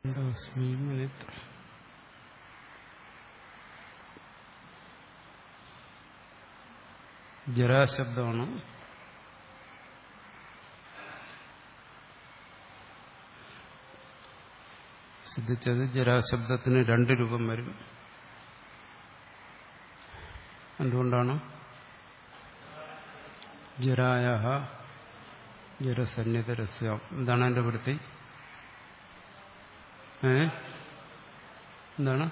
ദോസ്മി minute ജരാശബ്ദമാണ് സിദ്ധിച്ചത് ജരാശബ്ദത്തിന് രണ്ട് രൂപം വരും എന്തുകൊണ്ടാണ് ജരായ ജരസന്നിധരസ്യം എന്താണ് എന്റെ വൃത്തി ഏ എന്താണ്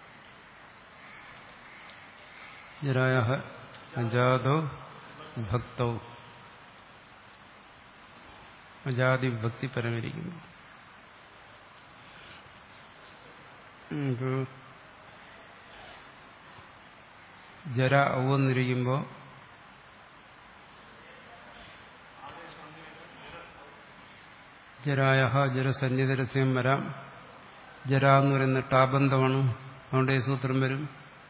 ജരായ അജാതോ ഭക്തൗ അജാതി ഭക്തി പരമിരിക്കുന്നു ജര ഔവന്നിരിക്കുമ്പോൾ ജരായ ജരസന്നിധരസ്യം വരാം ജര എന്ന് പറയുന്ന ടാബന്ധമാണ് അതുകൊണ്ട് ഈ സൂത്രം വരും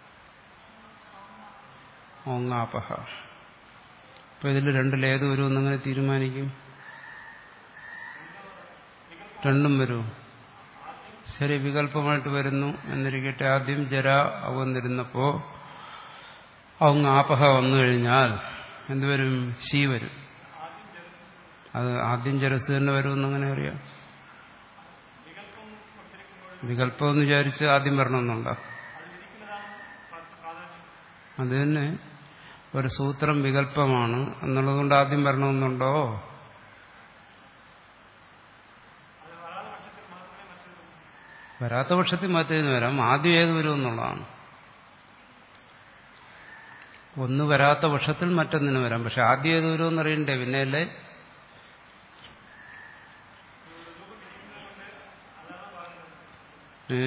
ഓങ്ങാപഹ അപ്പൊ ഇതിൽ രണ്ടിലേത് വരുമെന്ന് അങ്ങനെ തീരുമാനിക്കും രണ്ടും വരും ശരി വികല്പമായിട്ട് വരുന്നു എന്നിരിക്കട്ടെ ആദ്യം ജര അവന്നിരുന്നപ്പോ അവങ്ങ് ആപഹ വന്നു കഴിഞ്ഞാൽ എന്തുവരും ശീ വരും അത് ആദ്യം ജരസ് തന്നെ വരുമെന്ന് അങ്ങനെ അറിയാം വികല്പം എന്ന് വിചാരിച്ച് ആദ്യം വരണമെന്നുണ്ടോ അത് തന്നെ ഒരു സൂത്രം വികല്പമാണ് എന്നുള്ളതുകൊണ്ട് ആദ്യം വരണമെന്നുണ്ടോ വരാത്ത പക്ഷത്തിൽ മറ്റേതിന് വരാം ആദ്യം ഏത് വരും എന്നുള്ളതാണ് ഒന്ന് വരാത്ത പക്ഷത്തിൽ മറ്റൊന്നിന് വരാം പക്ഷെ ആദ്യം ഏത് വരുമെന്ന് അറിയണ്ടേ പിന്നെയല്ലേ ഏ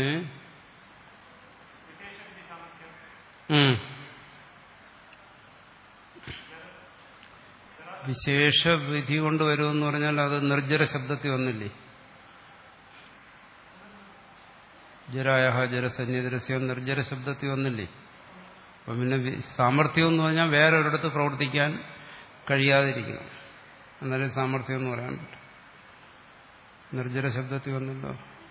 വിശേഷ വിധി കൊണ്ട് വരുമെന്ന് പറഞ്ഞാൽ അത് നിർജ്ജര ശബ്ദത്തിൽ വന്നില്ലേ ജരായ ജരസന്യദരസ്യം നിർജ്ജര ശബ്ദത്തിൽ വന്നില്ലേ അപ്പം പിന്നെ സാമർഥ്യം എന്ന് പറഞ്ഞാൽ വേറെ ഒരിടത്ത് പ്രവർത്തിക്കാൻ കഴിയാതിരിക്കണം എന്നാലും സാമർഥ്യം എന്ന് പറയാൻ പറ്റും നിർജ്ജര ശബ്ദത്തിൽ വന്നല്ലോ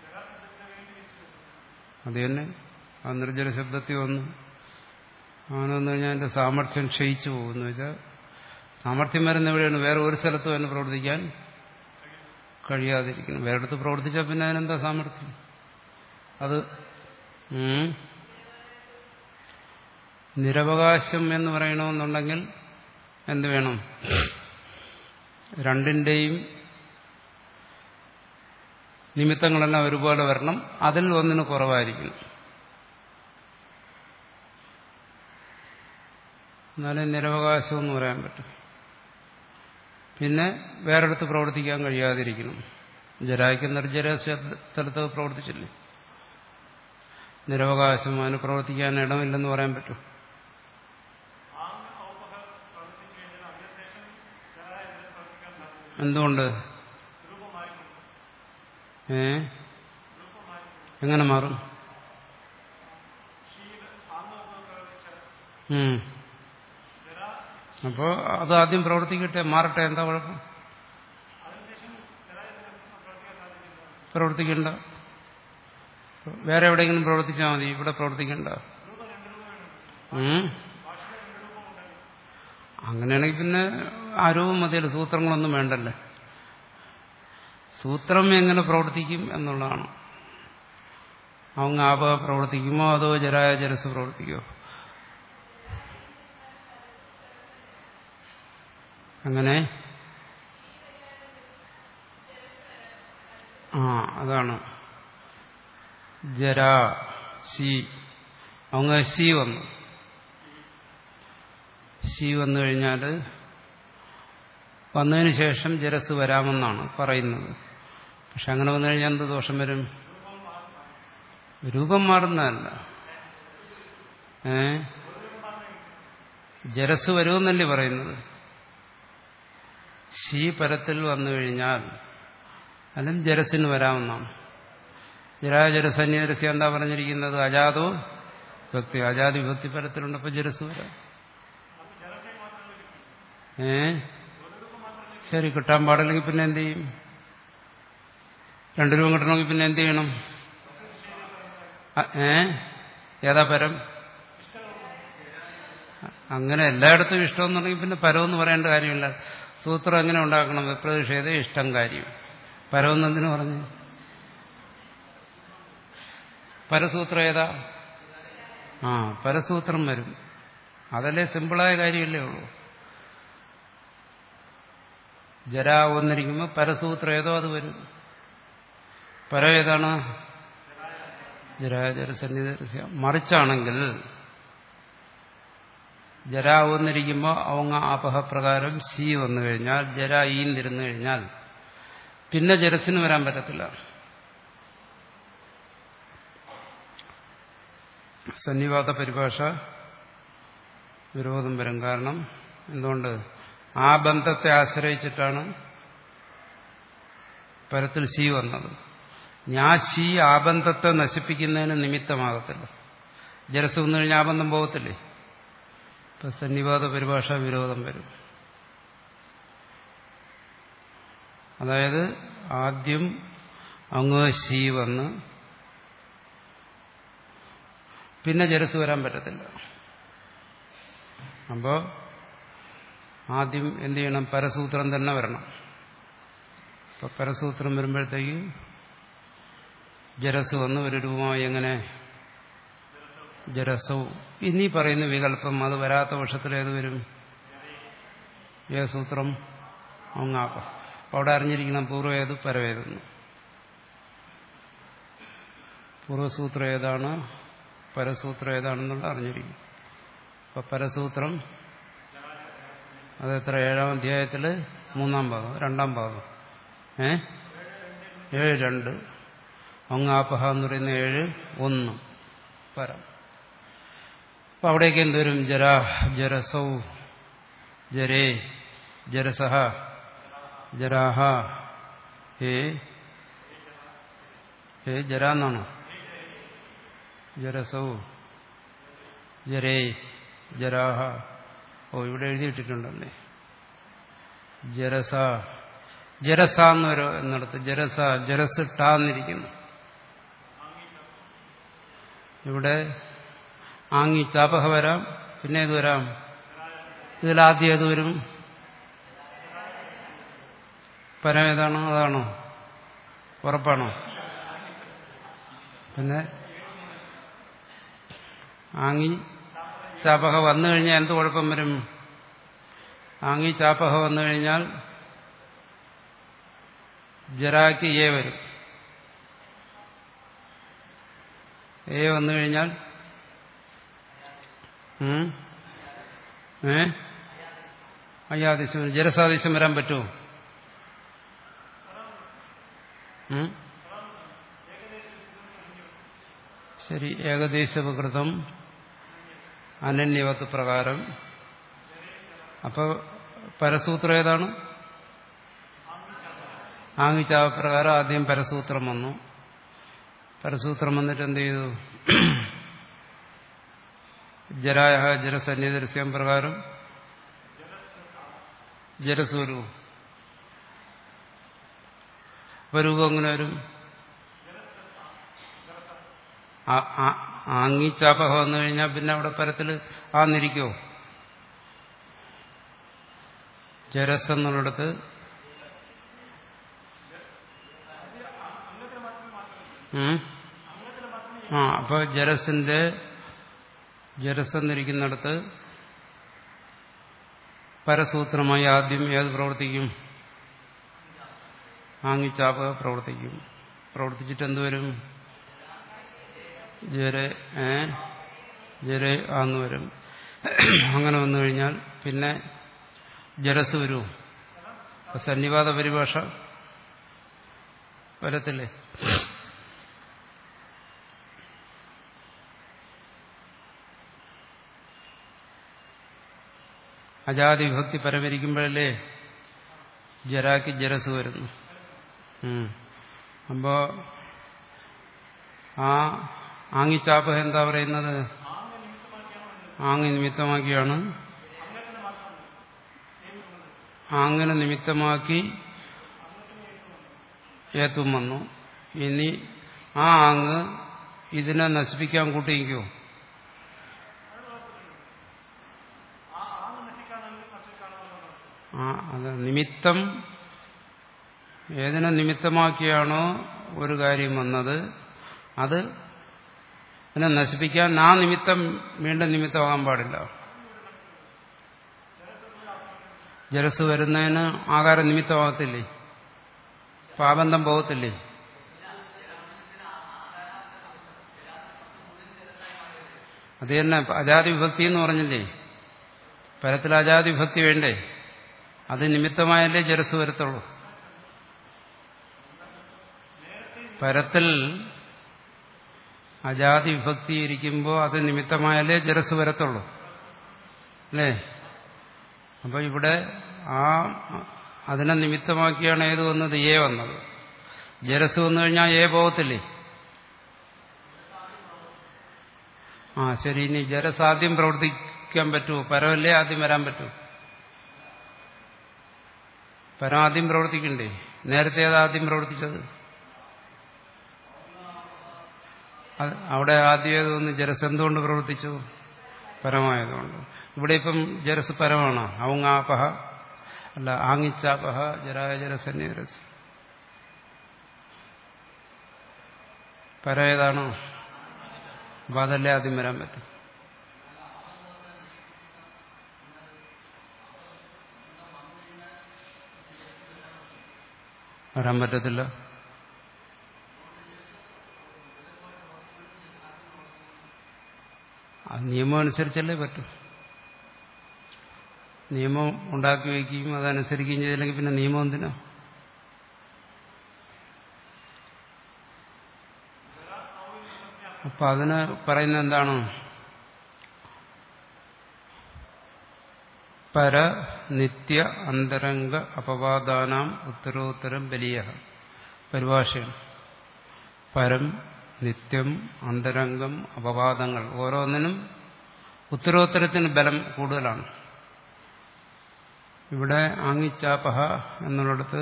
അത് തന്നെ ആ നിർജ്ജര ശബ്ദത്തിൽ വന്നു ആണെന്ന് കഴിഞ്ഞാൽ എൻ്റെ സാമർഥ്യം ക്ഷയിച്ചു പോകുന്നു വെച്ചാൽ സാമർഥ്യം വരുന്ന എവിടെയാണ് വേറെ ഒരു സ്ഥലത്തും തന്നെ പ്രവർത്തിക്കാൻ കഴിയാതിരിക്കുന്നു വേറെ അടുത്ത് പ്രവർത്തിച്ചാൽ പിന്നെ അതിനെന്താ സാമർഥ്യം അത് നിരവകാശം എന്ന് പറയണമെന്നുണ്ടെങ്കിൽ എന്ത് വേണം രണ്ടിൻ്റെയും നിമിത്തങ്ങളെല്ലാം ഒരുപോലെ വരണം അതിൽ ഒന്നിന് കുറവായിരിക്കണം എന്നാലേ നിരവകാശം എന്ന് പറയാൻ പറ്റും പിന്നെ വേറെടുത്ത് പ്രവർത്തിക്കാൻ കഴിയാതിരിക്കണം ജരായ്ക്ക് നിർജ്ജര സ്ഥലത്ത് പ്രവർത്തിച്ചില്ലേ നിരവകാശം അതിന് പ്രവർത്തിക്കാൻ ഇടമില്ലെന്ന് പറയാൻ പറ്റും എന്തുകൊണ്ട് ഏ എങ്ങനെ മാറും അപ്പോ അത് ആദ്യം പ്രവർത്തിക്കട്ടെ മാറട്ടെ എന്താ കുഴപ്പം പ്രവർത്തിക്കണ്ട വേറെ എവിടെയെങ്കിലും പ്രവർത്തിച്ചാൽ മതി ഇവിടെ പ്രവർത്തിക്കണ്ട അങ്ങനെയാണെങ്കിൽ പിന്നെ ആരവും മതിയല്ല സൂത്രങ്ങളൊന്നും വേണ്ടല്ലേ സൂത്രം എങ്ങനെ പ്രവർത്തിക്കും എന്നുള്ളതാണ് அவங்க ആപ പ്രവർത്തിക്കുമോ അതോ ജരായ ജരസ് പ്രവർത്തിക്കുമോ അങ്ങനെ ആ അതാണ് ജര ശി அவங்க ശി വന്നു ശി വന്നു കഴിഞ്ഞാൽ വന്നതിന് ശേഷം ജരസ് വരാമെന്നാണ് പറയുന്നത് പക്ഷെ അങ്ങനെ വന്നു കഴിഞ്ഞാൽ എന്ത് ദോഷം വരും രൂപം മാറുന്നതല്ല ഏ ജരസ് വരുമെന്നല്ലേ പറയുന്നത് ശീ പരത്തിൽ വന്നു കഴിഞ്ഞാൽ അതും ജരസിന് വരാമെന്നാണ് ജരാജരസന്യരസ്യ എന്താ പറഞ്ഞിരിക്കുന്നത് അജാതോ ഭക്തി അജാതി ഭക്തി പരത്തിലുണ്ട് അപ്പൊ ജരസ് വരാം ഏ ശരി കിട്ടാൻ പാടില്ലെങ്കിൽ പിന്നെ എന്ത് ചെയ്യും രണ്ടു രൂപം കിട്ടണമെങ്കിൽ പിന്നെ എന്ത് ചെയ്യണം അ- ഏ ഏതാ പരം അങ്ങനെ എല്ലായിടത്തും ഇഷ്ടം എന്നുണ്ടെങ്കിൽ പിന്നെ പരമെന്ന് പറയേണ്ട കാര്യമില്ല സൂത്രം എങ്ങനെ ഉണ്ടാക്കണം വിപ്രതിഷേധ ഇഷ്ടം കാര്യം പരമെന്നെന്തിനു പറഞ്ഞു പരസൂത്രം ഏതാ ആ പരസൂത്രം വരും അതല്ലേ സിമ്പിളായ കാര്യമല്ലേ ഉള്ളൂ ജര ഒന്നിരിക്കുമ്പോൾ പരസൂത്രം ഏതോ അത് വരും പരം ഏതാണ് ജരാജരസന്നിധ മറിച്ചാണെങ്കിൽ ജര ഒന്നിരിക്കുമ്പോൾ അവങ്ങ അപഹപ്രകാരം സി വന്നു കഴിഞ്ഞാൽ ജര ഈന്നിരുന്നു കഴിഞ്ഞാൽ പിന്നെ ജരസിന് വരാൻ പറ്റത്തില്ല സന്നിവാദ പരിഭാഷ വിരോധം വരും കാരണം എന്തുകൊണ്ട് ആ ബന്ധത്തെ ആശ്രയിച്ചിട്ടാണ് പരത്തിൽ ശീ വന്നത് ഞാൻ ശീ ആ ബന്ധത്തെ നശിപ്പിക്കുന്നതിന് നിമിത്തമാകത്തില്ല ജലസ് വന്നു കഴിഞ്ഞാൽ ആ ബന്ധം പോകത്തില്ലേ ഇപ്പൊ സന്നിവാദ പരിഭാഷ വിരോധം വരും അതായത് ആദ്യം അങ്ങ് ശീ വന്ന് പിന്നെ ജലസ് വരാൻ പറ്റത്തില്ല അപ്പോ ആദ്യം എന്ത് ചെയ്യണം പരസൂത്രം തന്നെ വരണം അപ്പൊ പരസൂത്രം വരുമ്പോഴത്തേക്ക് ജരസ് വന്ന് ഒരു രൂപമായി എങ്ങനെ ജരസവും ഇനി പറയുന്ന വികല്പം അത് വരാത്ത വർഷത്തിൽ ഏത് വരും ഏത് സൂത്രം ഒങ്ങാക്കം അവിടെ അറിഞ്ഞിരിക്കണം പൂർവ്വം ഏത് പരവേതെന്ന് പൂർവ്വസൂത്രം ഏതാണ് പരസൂത്രം ഏതാണെന്നുള്ള അറിഞ്ഞിരിക്കും അപ്പൊ പരസൂത്രം അത് എത്ര ഏഴാം അധ്യായത്തില് മൂന്നാം ഭാഗം രണ്ടാം ഭാഗം ഏ ഏഴ് രണ്ട് ഒങ്ങാപഹ എന്ന് പറയുന്ന ഏഴ് ഒന്ന് പരം അപ്പൊ അവിടേക്ക് എന്തുവരും ജരാ ജരസൗ ജരേ ജരസഹ ജരാഹ ഹേ ഹേ ജര എന്നാണോ ജരസൗ ജരേ ജരാഹ ഓ ഇവിടെ എഴുതിയിട്ടിട്ടുണ്ടല്ലേ ജരസ ജരസ എന്നൊരു എന്നിടത്ത് ജരസ ജരസ് ടാന്നിരിക്കുന്നു ഇവിടെ ആങ്ങി ചാപഹ വരാം പിന്നെ ഏത് വരാം ഇതിലാദ്യം ഏത് വരും പരം ഏതാണോ അതാണോ ഉറപ്പാണോ പിന്നെ ആങ്ങി ചാപഹ വന്നു കഴിഞ്ഞാൽ എന്ത് കുഴപ്പം വരും ആങ്ങി ചാപഹ വന്നു കഴിഞ്ഞാൽ ജരാക്ക് എ വരും എ വന്നു കഴിഞ്ഞാൽ ഉം? ഏ അയ്യാദിശം ജലസാദിശം വരാൻ പറ്റുമോ ഉം? ശരി ഏകദേശവികൃതം അനന്യവത്ത് പ്രകാരം അപ്പൊ പരസൂത്രം ഏതാണ് ആങ്ങിച്ചാപ്രകാരം ആദ്യം പരസൂത്രം വന്നു പരസൂത്രം വന്നിട്ട് എന്ത് ചെയ്തു ജരായ ജലസന്നിധരസ്യം പ്രകാരം ജലസൂരു അപ്പൊ രൂപം എങ്ങനെ വരും ആങ്ങിച്ചാപഹ വന്നു കഴിഞ്ഞാൽ പിന്നെ അവിടെ പരത്തിൽ ആന്നിരിക്കോ ജരസ് എന്നുള്ളിടത്ത് ഉം? ആ അപ്പൊ ജരസിന്റെ ജരസ് എന്നിരിക്കുന്നിടത്ത് പരസൂത്രമായി ആദ്യം ഏത് പ്രവർത്തിക്കും ആങ്ങിച്ചാപക പ്രവർത്തിക്കും പ്രവർത്തിച്ചിട്ട് എന്തുവരും ജര ഏ ജര ആന്ന് വരും അങ്ങനെ വന്നു കഴിഞ്ഞാൽ പിന്നെ ജരസ് വരൂ സന്നിവാദ പരിഭാഷ വരത്തില്ലേ അജാതി വിഭക്തി പരമരിക്കുമ്പോഴല്ലേ ജരാക്ക് ജരസ് വരുന്നു ഉം. അപ്പോ ആ ആങ്ങിച്ചാപ്പ എന്താ പറയുന്നത് ആങ്ങി നിമിത്തമാക്കിയാണ് ആങ്ങനെ നിമിത്തമാക്കി ഏത്തും വന്നു ഇനി ആ ആങ്ങ് ഇതിനെ നശിപ്പിക്കാൻ കൂട്ടിയിരിക്കുമോ ആ അത് നിമിത്തം ഏതിനെ നിമിത്തമാക്കിയാണോ ഒരു കാര്യം വന്നത് അത് അതിനെ നശിപ്പിക്കാൻ ആ നിമിത്തം വീണ്ടും നിമിത്തമാകാൻ പാടില്ല ജലസ് വരുന്നതിന് ആകാരം നിമിത്തമാകത്തില്ലേ പാബന്ധം പോകത്തില്ലേ അത് തന്നെ അജാതി വിഭക്തി എന്ന് പറഞ്ഞില്ലേ പരത്തിൽ അജാതി വിഭക്തി വേണ്ടേ അത് നിമിത്തമായല്ലേ ജലസ് വരത്തുള്ളൂ പരത്തിൽ അജാതി വിഭക്തി ഇരിക്കുമ്പോൾ അത് നിമിത്തമായാലേ ജലസ് വരത്തുള്ളൂ അല്ലേ അപ്പൊ ഇവിടെ ആ അതിനെ നിമിത്തമാക്കിയാണ് ഏത് വന്നത് ഏ വന്നത് ജലസ് വന്നു കഴിഞ്ഞാൽ ഏ പോകത്തില്ലേ ആ ശരി ഇനി ജലസ് ആദ്യം പ്രവർത്തിക്കാൻ പറ്റുമോ പരമല്ലേ ആദ്യം വരാൻ പറ്റൂ പരം ആദ്യം പ്രവർത്തിക്കണ്ടേ നേരത്തെ അത് ആദ്യം പ്രവർത്തിച്ചത് അവിടെ ആദ്യം ഏതൊന്ന് ജലസ് എന്തുകൊണ്ട് പ്രവർത്തിച്ചു പരമായതുകൊണ്ട് ഇവിടെ ഇപ്പം ജലസ് പരമാണ് ഔങ്ങാപഹ അല്ല ആങ്ങിച്ചാപഹ ജരായ ജലസന്യരസ് പര ഏതാണോ അപ്പൊ അതല്ലേ ആദ്യം വരാൻ പറ്റും വരാൻ പറ്റത്തില്ല അത് നിയമം അനുസരിച്ചല്ലേ പറ്റും നിയമം ഉണ്ടാക്കി വയ്ക്കുകയും അതനുസരിക്കുകയും ചെയ്തില്ലെങ്കിൽ പിന്നെ നിയമം എന്തിനാ അപ്പൊ അതിന് പറയുന്നത് എന്താണ് പര നിത്യ അന്തരംഗ അപവാദാനാം ഉത്തരോത്തരം ബലിയ പരിഭാഷയാണ് പരം നിത്യം അന്തരംഗം അപവാദങ്ങൾ ഓരോന്നിനും ഉത്തരോത്തരത്തിന് ബലം കൂടുതലാണ് ഇവിടെ ആങ്ങിച്ചാപഹ എന്നുള്ളിടത്ത്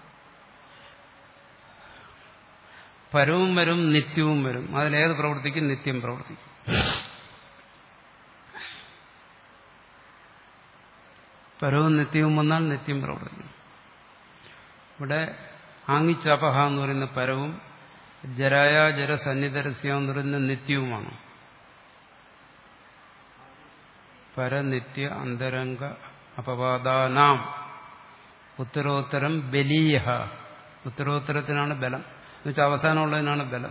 പരവും വരും നിത്യവും വരും അതിലേത് പ്രവർത്തിക്കും നിത്യം പ്രവർത്തിക്കും പരവും നിത്യവും വന്നാൽ നിത്യം പ്രവർത്തിക്കും ഇവിടെ ആങ്ങിച്ചാപഹ എന്ന് പറയുന്ന പരവും ജരായ ജരസന്നിധരസ്യ എന്ന് പറയുന്ന നിത്യവുമാണ് പരനിത്യ അന്തരംഗ അപവാദാനാം ഉത്തരോത്തരം ബലീയ ഉത്തരോത്തരത്തിനാണ് ബലം എന്നുവെച്ചാൽ അവസാനമുള്ളതിനാണ് ബലം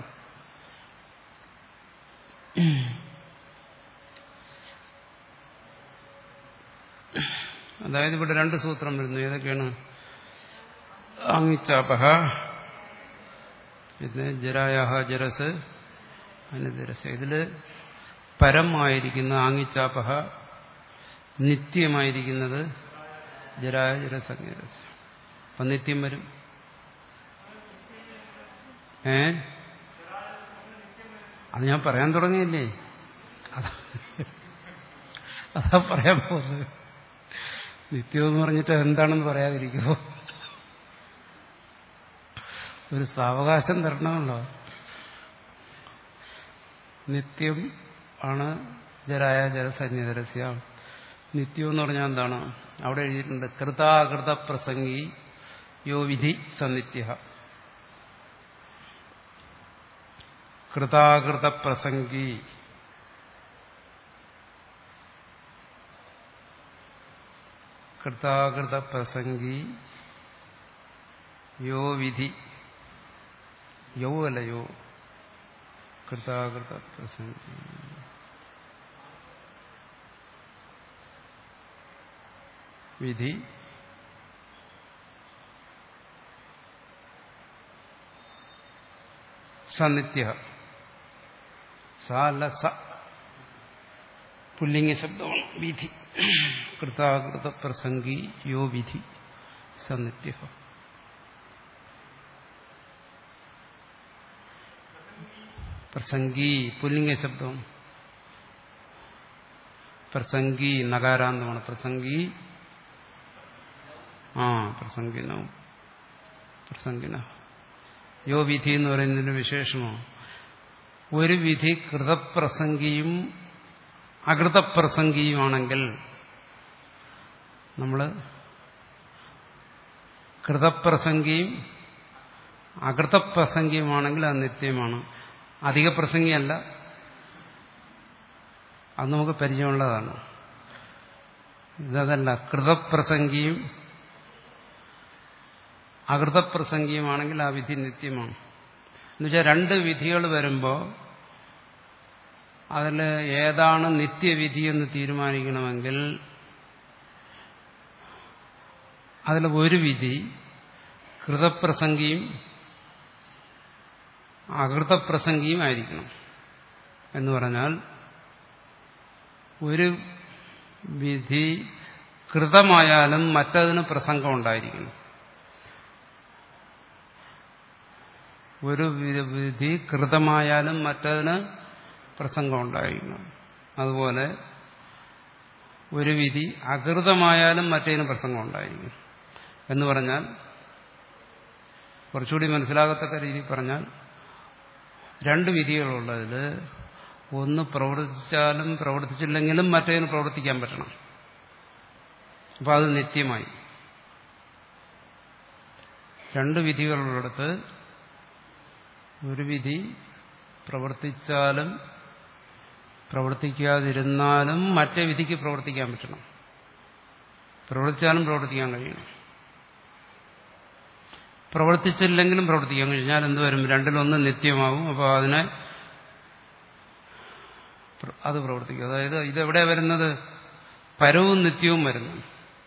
അതായത് ഇവിടെ രണ്ട് സൂത്രം വരുന്നു ഏതൊക്കെയാണ് ആങ്ങിച്ചാപഹ പിന്നെ ജരായാഹ ജരസ് അനുദരസ് ഇതില് പരമായിരിക്കുന്ന ആങ്ങിച്ചാപഹ നിത്യമായിരിക്കുന്നത് ജരായ ജരസംഗരസ് അപ്പൊ നിത്യം വരും ഏ അത് ഞാൻ പറയാൻ തുടങ്ങിയില്ലേ അതാ അതാ പറയാൻ പോകുന്നത് നിത്യം എന്ന് പറഞ്ഞിട്ട് എന്താണെന്ന് പറയാതിരിക്കുമോ ഒരു സാവകാശം തരണമല്ലോ നിത്യം ആണ് ജരായ ജലസന്നിധരസ്യ നിത്യം എന്ന് പറഞ്ഞാൽ എന്താണ് അവിടെ എഴുതിയിട്ടുണ്ട് കൃതാകൃത പ്രസംഗി യോ വിധി സന്നിത്യ കൃതാകൃത പ്രസംഗി കൃതാകൃത പ്രസംഗി യോ വിധി യൗ അല്ല യോ കൃതാകൃത പ്രസംഗി വിധി സനിത്യ സ അല്ല സ പുല്ലിംഗ ശബ്ദമാണ് വിധി കൃതാകൃത പ്രസംഗി യോ വിധി സനിത്യ പ്രസംഗി പുല്ലിംഗ ശബ്ദം പ്രസംഗി നകാരാന്തമാണ് പ്രസംഗി ആ പ്രസംഗിന പ്രസംഗിന യോ വിധി എന്ന് പറയുന്നതിന്റെ വിശേഷമാണ് ഒരു വിധി കൃതപ്രസംഗിയും അകൃതപ്രസംഗിയുമാണെങ്കിൽ നമ്മൾ കൃതപ്രസംഗിയും അകൃതപ്രസംഗിയുമാണെങ്കിൽ അത് നിത്യമാണ് അധിക പ്രസംഗിയല്ല അത് നമുക്ക് പരിചയമുള്ളതാണ് ഇതല്ല കൃതപ്രസംഗിയും അകൃതപ്രസംഗിയുമാണെങ്കിൽ ആ വിധി നിത്യമാണ് എന്നുവെച്ചാൽ രണ്ട് വിധികൾ വരുമ്പോൾ അതിൽ ഏതാണ് നിത്യവിധി എന്ന് തീരുമാനിക്കണമെങ്കിൽ അതിൽ ഒരു വിധി കൃതപ്രസംഗിയും അകൃതപ്രസംഗിയും ആയിരിക്കണം എന്ന് പറഞ്ഞാൽ ഒരു വിധി കൃതമായാലും മറ്റതിന് പ്രസംഗം ഉണ്ടായിരിക്കണം ഒരു വിധി കൃതമായാലും മറ്റതിന് പ്രസംഗം ഉണ്ടായിരിക്കണം അതുപോലെ ഒരു വിധി അകൃതമായാലും മറ്റേതിന് പ്രസംഗം ഉണ്ടായിരിക്കും എന്ന് പറഞ്ഞാൽ കുറച്ചുകൂടി മനസ്സിലാകത്തക്ക രീതിയിൽ പറഞ്ഞാൽ രണ്ട് വിധികളുള്ളതിൽ ഒന്ന് പ്രവർത്തിച്ചാലും പ്രവർത്തിച്ചില്ലെങ്കിലും മറ്റേതിന് പ്രവർത്തിക്കാൻ പറ്റണം അപ്പം അത് നിത്യമായി രണ്ട് വിധികളുള്ളിടത്ത് ഒരു വിധി പ്രവർത്തിച്ചാലും പ്രവർത്തിക്കാതിരുന്നാലും മറ്റേ വിധിക്ക് പ്രവർത്തിക്കാൻ പറ്റണം പ്രവർത്തിച്ചാലും പ്രവർത്തിക്കാൻ കഴിയണം പ്രവർത്തിച്ചില്ലെങ്കിലും പ്രവർത്തിക്കാൻ കഴിഞ്ഞാൽ എന്തുവരും രണ്ടിലൊന്ന് നിത്യമാവും അപ്പോൾ അതിനെ അത് പ്രവർത്തിക്കും അതായത് ഇതെവിടെ വരുന്നത് പരവും നിത്യവും വരുന്നു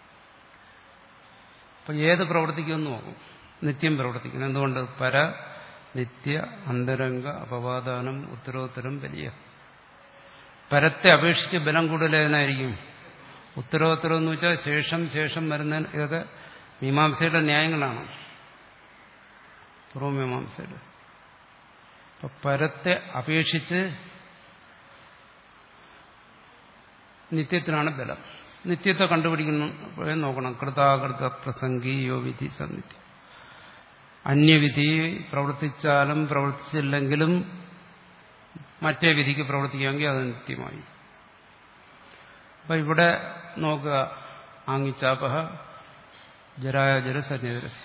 അപ്പം ഏത് പ്രവർത്തിക്കുമെന്ന് നോക്കും നിത്യം പ്രവർത്തിക്കുന്നു എന്തുകൊണ്ട് പര നിത്യ അന്തരംഗ അപവാദാനം ഉത്തരോത്തരം വലിയ പരത്തെ അപേക്ഷിച്ച് ബലം കൂടുതൽ ഏതിനായിരിക്കും ഉത്തരോത്തരം എന്ന് വെച്ചാൽ ശേഷം ശേഷം വരുന്ന ഇതൊക്കെ മീമാംസയുടെ ന്യായങ്ങളാണ് പൂർവമീമാംസയുടെ അപ്പൊ പരത്തെ അപേക്ഷിച്ച് നിത്യത്തിനാണ് ബലം നിത്യത്തെ കണ്ടുപിടിക്കുന്ന നോക്കണം കൃതാകൃത പ്രസംഗി യോ വിധി സന്നിധി അന്യവിധി പ്രവർത്തിച്ചാലും പ്രവർത്തിച്ചില്ലെങ്കിലും മറ്റേ വിധിക്ക് പ്രവർത്തിക്കാമെങ്കിൽ അത് നിത്യമായി അപ്പൊ ഇവിടെ നോക്കുക ആങ്ങിച്ചാപഹ ജരായ ജലസന്യദരസ്യ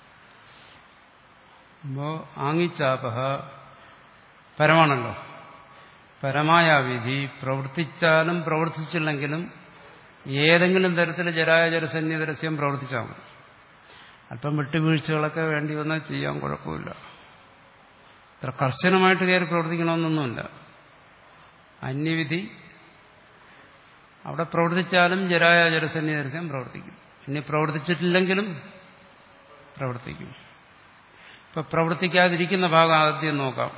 അപ്പോ ആങ്ങിച്ചാപഹ പരമാണല്ലോ പരമായ വിധി പ്രവർത്തിച്ചാലും പ്രവർത്തിച്ചില്ലെങ്കിലും ഏതെങ്കിലും തരത്തിൽ ജരായ ജലസന്യദരസ്യം പ്രവർത്തിച്ചാൽ മതി അല്പം വിട്ടുവീഴ്ചകളൊക്കെ വേണ്ടി വന്നാൽ ചെയ്യാൻ കുഴപ്പമില്ല ഇത്ര കർശനമായിട്ട് കയറി പ്രവർത്തിക്കണമെന്നൊന്നുമില്ല അന്യവിധി അവിടെ പ്രവർത്തിച്ചാലും ജരായ ജലസന്യദർശനം പ്രവർത്തിക്കും ഇനി പ്രവർത്തിച്ചിട്ടില്ലെങ്കിലും പ്രവർത്തിക്കും ഇപ്പൊ പ്രവർത്തിക്കാതിരിക്കുന്ന ഭാഗം ആദ്യം നോക്കാം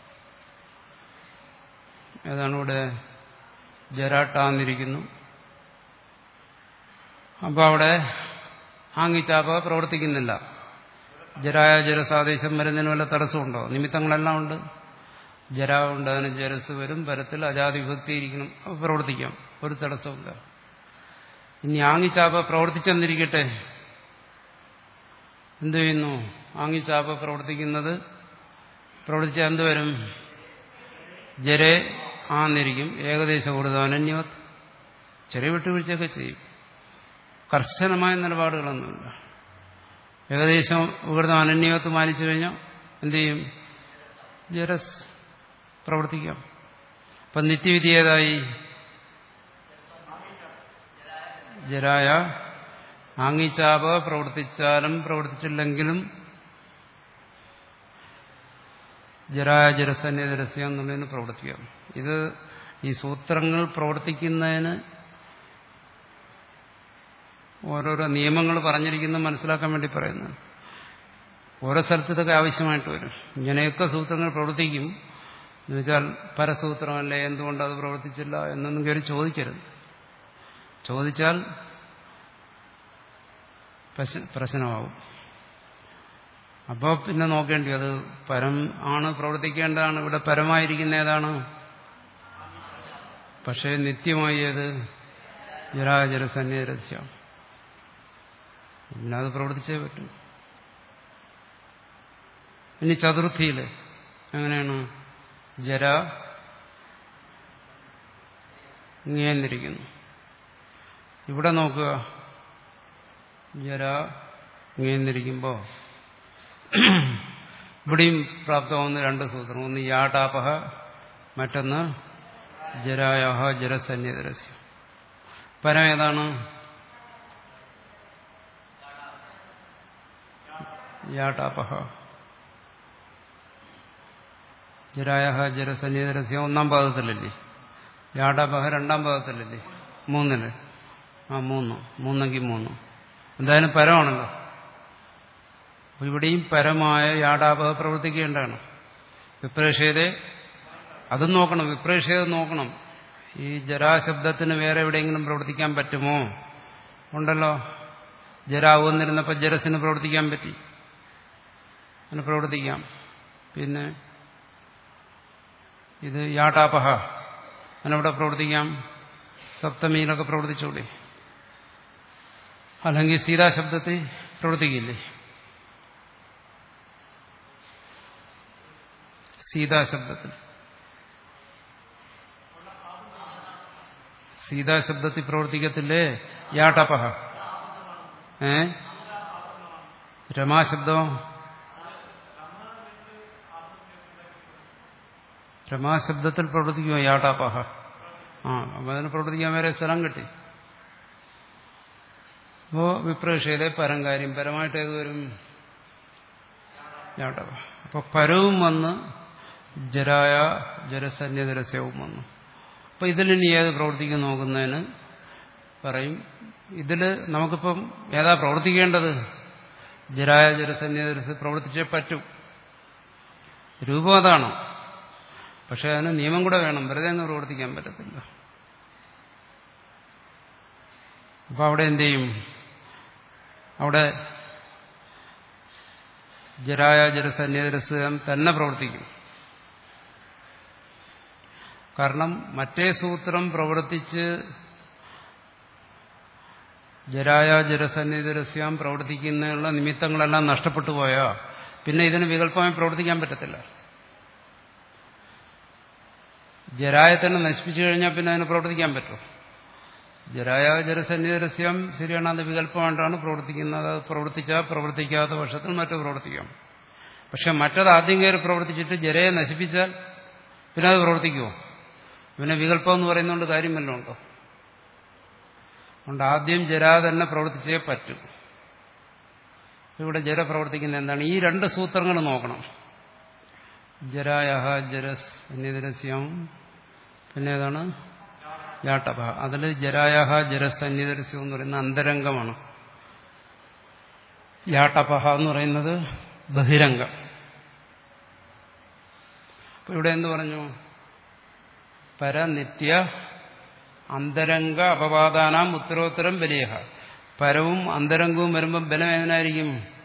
ഏതാണ് ഇവിടെ ജരാട്ടാന്നിരിക്കുന്നു അപ്പോൾ അവിടെ ആങ്ങിച്ചാപ പ്രവർത്തിക്കുന്നില്ല ജരായ ജലസാദേശം വരുന്നതിന് വല്ല തടസ്സമുണ്ടോ നിമിത്തങ്ങളെല്ലാം ഉണ്ട് ജര ഉണ്ട് അതിന് ജലസ് വരും പരത്തിൽ അജാതി വിഭക്തി ഇരിക്കണം അപ്പോൾ പ്രവർത്തിക്കാം ഒരു തടസ്സമില്ല ഇനി ആങ്ങിച്ചാപ പ്രവർത്തിച്ചെന്നിരിക്കട്ടെ എന്തു ചെയ്യുന്നു ആങ്ങിച്ചാപ പ്രവർത്തിക്കുന്നത് പ്രവർത്തിച്ചാൽ എന്ത് വരും ജരെ ആന്നിരിക്കും ഏകദേശം കൂടുതൽ അനന്യവത് ചെറിയ വിട്ടുവീഴ്ചയൊക്കെ ചെയ്യും കർശനമായ നിലപാടുകളൊന്നുമില്ല ഏകദേശം ഇവിടുന്ന് അനന്യവത്ത് മാനിച്ചു കഴിഞ്ഞാൽ എന്ത് ചെയ്യും ജരസ് പ്രവർത്തിക്കാം അപ്പം നിത്യവിധി ഏതായി ജരായ ആങ്ങിച്ചാപ പ്രവർത്തിച്ചാലും പ്രവർത്തിച്ചില്ലെങ്കിലും ജരായ ജരസന്യജരസ്യ എന്നുള്ളതിന് പ്രവർത്തിക്കാം ഇത് ഈ സൂത്രങ്ങൾ പ്രവർത്തിക്കുന്നതിന് ഓരോരോ നിയമങ്ങൾ പറഞ്ഞിരിക്കുന്നത് മനസ്സിലാക്കാൻ വേണ്ടി പറയുന്നത് ഓരോ സ്ഥലത്ത് ഇതൊക്കെ ആവശ്യമായിട്ട് വരും ഇങ്ങനെയൊക്കെ സൂത്രങ്ങൾ പ്രവർത്തിക്കും എന്നുവെച്ചാൽ പരസൂത്രമല്ലേ എന്തുകൊണ്ട് അത് പ്രവർത്തിച്ചില്ല എന്നൊന്നും കയറി ചോദിക്കരുത് ചോദിച്ചാൽ പ്രശ്നമാവും അപ്പോൾ പിന്നെ നോക്കേണ്ടി അത് പരം ആണ് പ്രവർത്തിക്കേണ്ടതാണ് ഇവിടെ പരമായിരിക്കുന്ന ഏതാണ് പക്ഷേ നിത്യമായി ഏത് ജരാജരസന്യരസ്യം പിന്നെ അത് പ്രവർത്തിച്ചേ പറ്റും ഇനി ചതുർത്ഥിയിൽ എങ്ങനെയാണ് ജര ഇങ്ങേന്നിരിക്കുന്നു ഇവിടെ നോക്കുക ജര ഇങ്ങേന്നിരിക്കുമ്പോൾ ഇവിടെയും പ്രാപ്തമാകുന്ന രണ്ട് സൂത്രം ഒന്ന് യാടാപഹ മറ്റൊന്ന് ജരായഹ ജരസന്യതരസ്യ പരം ഏതാണ് യാടാപഹ ജരായഹ ജരസന്യതരസ്യ ഒന്നാം പാദത്തിലല്ലേ യാടാപഹ രണ്ടാം പാദത്തിലല്ലേ മൂന്നില് ആ മൂന്ന് മൂന്നെങ്കിൽ മൂന്ന് എന്തായാലും പരമാണല്ലോ അപ്പൊ ഇവിടെയും പരമായ യാടാപഹ പ്രവർത്തിക്കേണ്ടതാണ് വിപ്രേഷേതെ അതും നോക്കണം വിപ്രേഷേത് നോക്കണം ഈ ജരാശബ്ദത്തിന് വേറെ എവിടെയെങ്കിലും പ്രവർത്തിക്കാൻ പറ്റുമോ ഉണ്ടല്ലോ ജരാവുന്നിരുന്നപ്പോൾ ജരസിന് പ്രവർത്തിക്കാൻ പറ്റി അങ്ങനെ പ്രവർത്തിക്കാം പിന്നെ ഇത് യാടാപഹ അതിനവിടെ പ്രവർത്തിക്കാം സപ്തമിയിലൊക്കെ പ്രവർത്തിച്ചൂടെ അല്ലെങ്കിൽ സീതാശബ്ദത്തിൽ പ്രവർത്തിക്കില്ലേ സീതാശബ്ദത്തിൽ സീതാശബ്ദത്തിൽ പ്രവർത്തിക്കത്തില്ലേ യാട്ടപഹ ഏ രമാശബ്ദം രമാശബ്ദത്തിൽ പ്രവർത്തിക്കുമോ യാട്ടാപഹ ആ അപ്പൊ അതിന് പ്രവർത്തിക്കാൻ വേറെ സ്ഥലം കിട്ടി അപ്പോ വിപ്രേക്ഷയിലെ പരം കാര്യം പരമായിട്ട് ഏത് വരും യാട്ടപ അപ്പൊ പരവും വന്ന് ജരായ ജരസന്യതരസ്യവും വന്നു അപ്പൊ ഇതിലിനി ഏത് പ്രവർത്തിക്കും നോക്കുന്നതിന് പറയും ഇതിൽ നമുക്കിപ്പം ഏതാ പ്രവർത്തിക്കേണ്ടത് ജരായ ജരസന്യതരസ് പ്രവർത്തിച്ചേ പറ്റൂ രൂപം അതാണ് പക്ഷെ അതിന് നിയമം കൂടെ വേണം വെറുതെ അങ്ങ് പ്രവർത്തിക്കാൻ പറ്റത്തില്ല അപ്പൊ അവിടെ എന്ത് ചെയ്യും അവിടെ ജരായ ജരസന്യതരസം തന്നെ പ്രവർത്തിക്കും കാരണം മറ്റേ സൂത്രം പ്രവർത്തിച്ച് ജരായ ജരസന്നിധരസ്യാം പ്രവർത്തിക്കുന്നതിനുള്ള നിമിത്തങ്ങളെല്ലാം നഷ്ടപ്പെട്ടു പോയാ പിന്നെ ഇതിന് വികല്പമായി പ്രവർത്തിക്കാൻ പറ്റത്തില്ല ജരായ തന്നെ നശിപ്പിച്ചു കഴിഞ്ഞാൽ പിന്നെ അതിന് പ്രവർത്തിക്കാൻ പറ്റും ജരായ ജരസന്നിധരസ്യം ശരിയാണ് അത് വികല്പമായിട്ടാണ് പ്രവർത്തിക്കുന്നത് അത് പ്രവർത്തിച്ചാൽ പ്രവർത്തിക്കാത്ത പക്ഷത്തിൽ മറ്റു പ്രവർത്തിക്കാം പക്ഷെ മറ്റത് ആദ്യം കയറി പ്രവർത്തിച്ചിട്ട് ജരയെ നശിപ്പിച്ചാൽ പിന്നെ അത് പ്രവർത്തിക്കുമോ പിന്നെ വികല്പം എന്ന് പറയുന്നതുകൊണ്ട് കാര്യം വല്ലതും ഉണ്ടോ അതുകൊണ്ട് ആദ്യം ജര തന്നെ പ്രവർത്തിച്ചേ പറ്റൂ ഇവിടെ ജര പ്രവർത്തിക്കുന്ന എന്താണ് ഈ രണ്ട് സൂത്രങ്ങൾ നോക്കണം ജരായഹ ജരസ് അന്യതരസ്യം പിന്നെ ഏതാണ് ജാട്ടഭ അതിൽ ജരായഹ ജരസ് അന്യതരസ്യം എന്ന് പറയുന്ന അന്തരംഗമാണ് യാട്ടപഹ എന്ന് പറയുന്നത് ബഹിരംഗം അപ്പൊ ഇവിടെ എന്ത് പറഞ്ഞു പരനിത്യ അന്തരംഗ അപവാദാനാം ഉത്തരോത്തരം ബലിയഹ പരവും അന്തരംഗവും വരുമ്പോൾ ബലം ഏതിനായിരിക്കും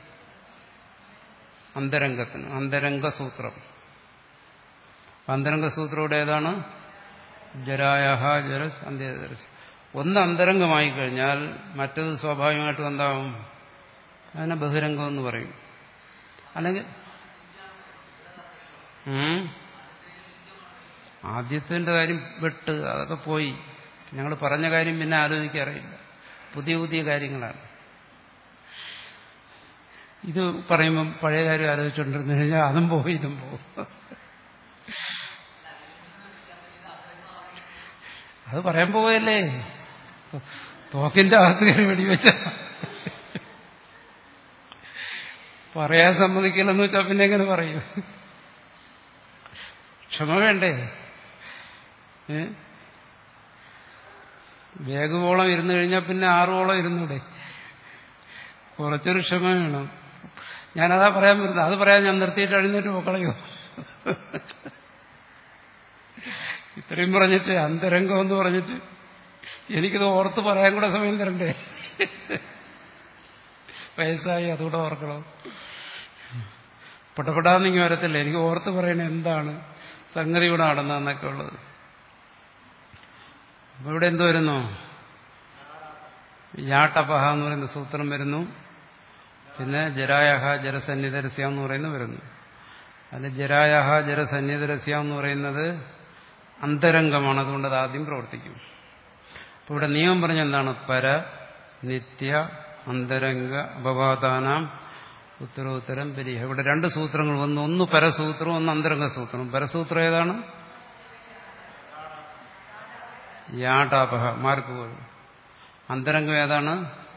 അന്തരംഗത്തിന് അന്തരംഗ സൂത്രം അന്തരംഗ സൂത്രം ഇവിടെ ഏതാണ് ജരായഹ ജരസ് അന്ത്യദർശ് ഒന്ന് അന്തരംഗമായി കഴിഞ്ഞാൽ മറ്റത് സ്വാഭാവികമായിട്ടും എന്താവും അതിനെ ബഹിരംഗം എന്ന് പറയും അല്ലെങ്കിൽ ആദ്യത്തിന്റെ കാര്യം വിട്ട് അതൊക്കെ പോയി ഞങ്ങൾ പറഞ്ഞ കാര്യം പിന്നെ ആലോചിക്കാറില്ല പുതിയ പുതിയ കാര്യങ്ങളാണ് ഇത് പറയുമ്പം പഴയ കാര്യം ആലോചിച്ചുകൊണ്ടിരുന്നു കഴിഞ്ഞാൽ അതും പോയി ഇതും പോകും അത് പറയാൻ പോവല്ലേ തോക്കിന്റെ അകത്ത് കയറി വെടിവെച്ച പറയാൻ സമ്മതിക്കില്ലെന്ന് വെച്ചാൽ പിന്നെ എങ്ങനെ പറയൂ ക്ഷമ വേണ്ടേ ഏ വേഗവോളം ഇരുന്നു കഴിഞ്ഞാൽ പിന്നെ ആറുവോളം ഇരുന്നൂടെ കുറച്ചൊരു ക്ഷമ വേണം ഞാനതാ പറയാൻ വരുന്നത് അത് പറയാൻ ഞാൻ നിർത്തിയിട്ട് എഴുന്നേറ്റ് പോക്കളയോ ഇത്രയും പറഞ്ഞിട്ട് അന്തരംഗം എന്ന് പറഞ്ഞിട്ട് എനിക്കിത് ഓർത്ത് പറയാൻ കൂടെ സമയം തരണ്ടേ വയസ്സായി അതുകൂടെ ഓർക്കണം പൊട്ടപ്പെടാന്നിങ്ങി വരത്തില്ല എനിക്ക് ഓർത്ത് പറയണ എന്താണ് സംഗതി ഇവിടെ നടന്നതെന്നൊക്കെ ഉള്ളത് അപ്പൊ ഇവിടെ എന്ത് വരുന്നു യാട്ടപഹ എന്ന് പറയുന്ന സൂത്രം വരുന്നു പിന്നെ ജരായഹ ജരസന്നിധരസ്യ എന്ന് പറയുന്നത് വരുന്നു അല്ല ജരായഹ ജരസന്യതരസ്യ എന്ന് പറയുന്നത് അന്തരംഗമാണ് അതുകൊണ്ട് അത് ആദ്യം പ്രവർത്തിക്കും അപ്പൊ ഇവിടെ നിയമം പറഞ്ഞ എന്താണ് പര നിത്യ അന്തരംഗ അപവാദാനാം ഉത്തരോത്തരം ബലിഹ ഇവിടെ രണ്ട് സൂത്രങ്ങൾ വന്നു ഒന്ന് പരസൂത്രം ഒന്ന് അന്തരംഗ സൂത്രം പരസൂത്രം ഏതാണ് യാടാപഹ മാർക്ക് പോലും അന്തരംഗം ഏതാണ്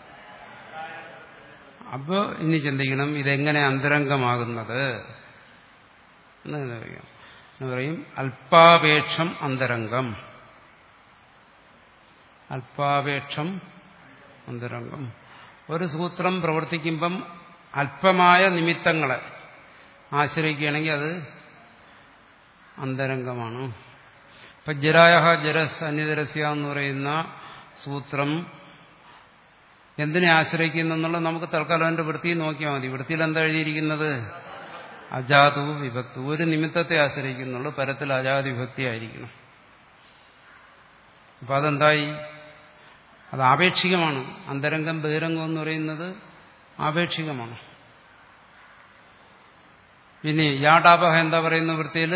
അപ്പോൾ ഇനി ചിന്തിക്കണം ഇതെങ്ങനെ അന്തരംഗമാകുന്നത് എന്ന് പറയും എന്ന് പറയും അല്പാപേക്ഷം അന്തരംഗം അല്പാപേക്ഷം അന്തരംഗം ഒരു സൂത്രം പ്രവർത്തിക്കുമ്പം അല്പമായ നിമിത്തങ്ങളെ ആശ്രയിക്കുകയാണെങ്കിൽ അത് അന്തരംഗമാണ് ഇപ്പൊ ജരായ ജരസ് അന്യതരസ്യ എന്ന് പറയുന്ന സൂത്രം എന്തിനെ ആശ്രയിക്കുന്നു എന്നുള്ളത് നമുക്ക് തൽക്കാലം അതിന്റെ വൃത്തി നോക്കിയാൽ മതി വൃത്തിയിൽ എന്താ എഴുതിയിരിക്കുന്നത് അജാതു വിഭക്തി ഒരു നിമിത്തത്തെ ആശ്രയിക്കുന്നുള്ളൂ പരത്തിൽ അജാതി വിഭക്തി ആയിരിക്കണം അപ്പൊ അതെന്തായി അത് ആപേക്ഷികമാണ് അന്തരംഗം ബഹിരംഗം എന്ന് പറയുന്നത് ആപേക്ഷികമാണ് ഇനി യാടാപഹ എന്താ പറയുന്ന വൃത്തിയിൽ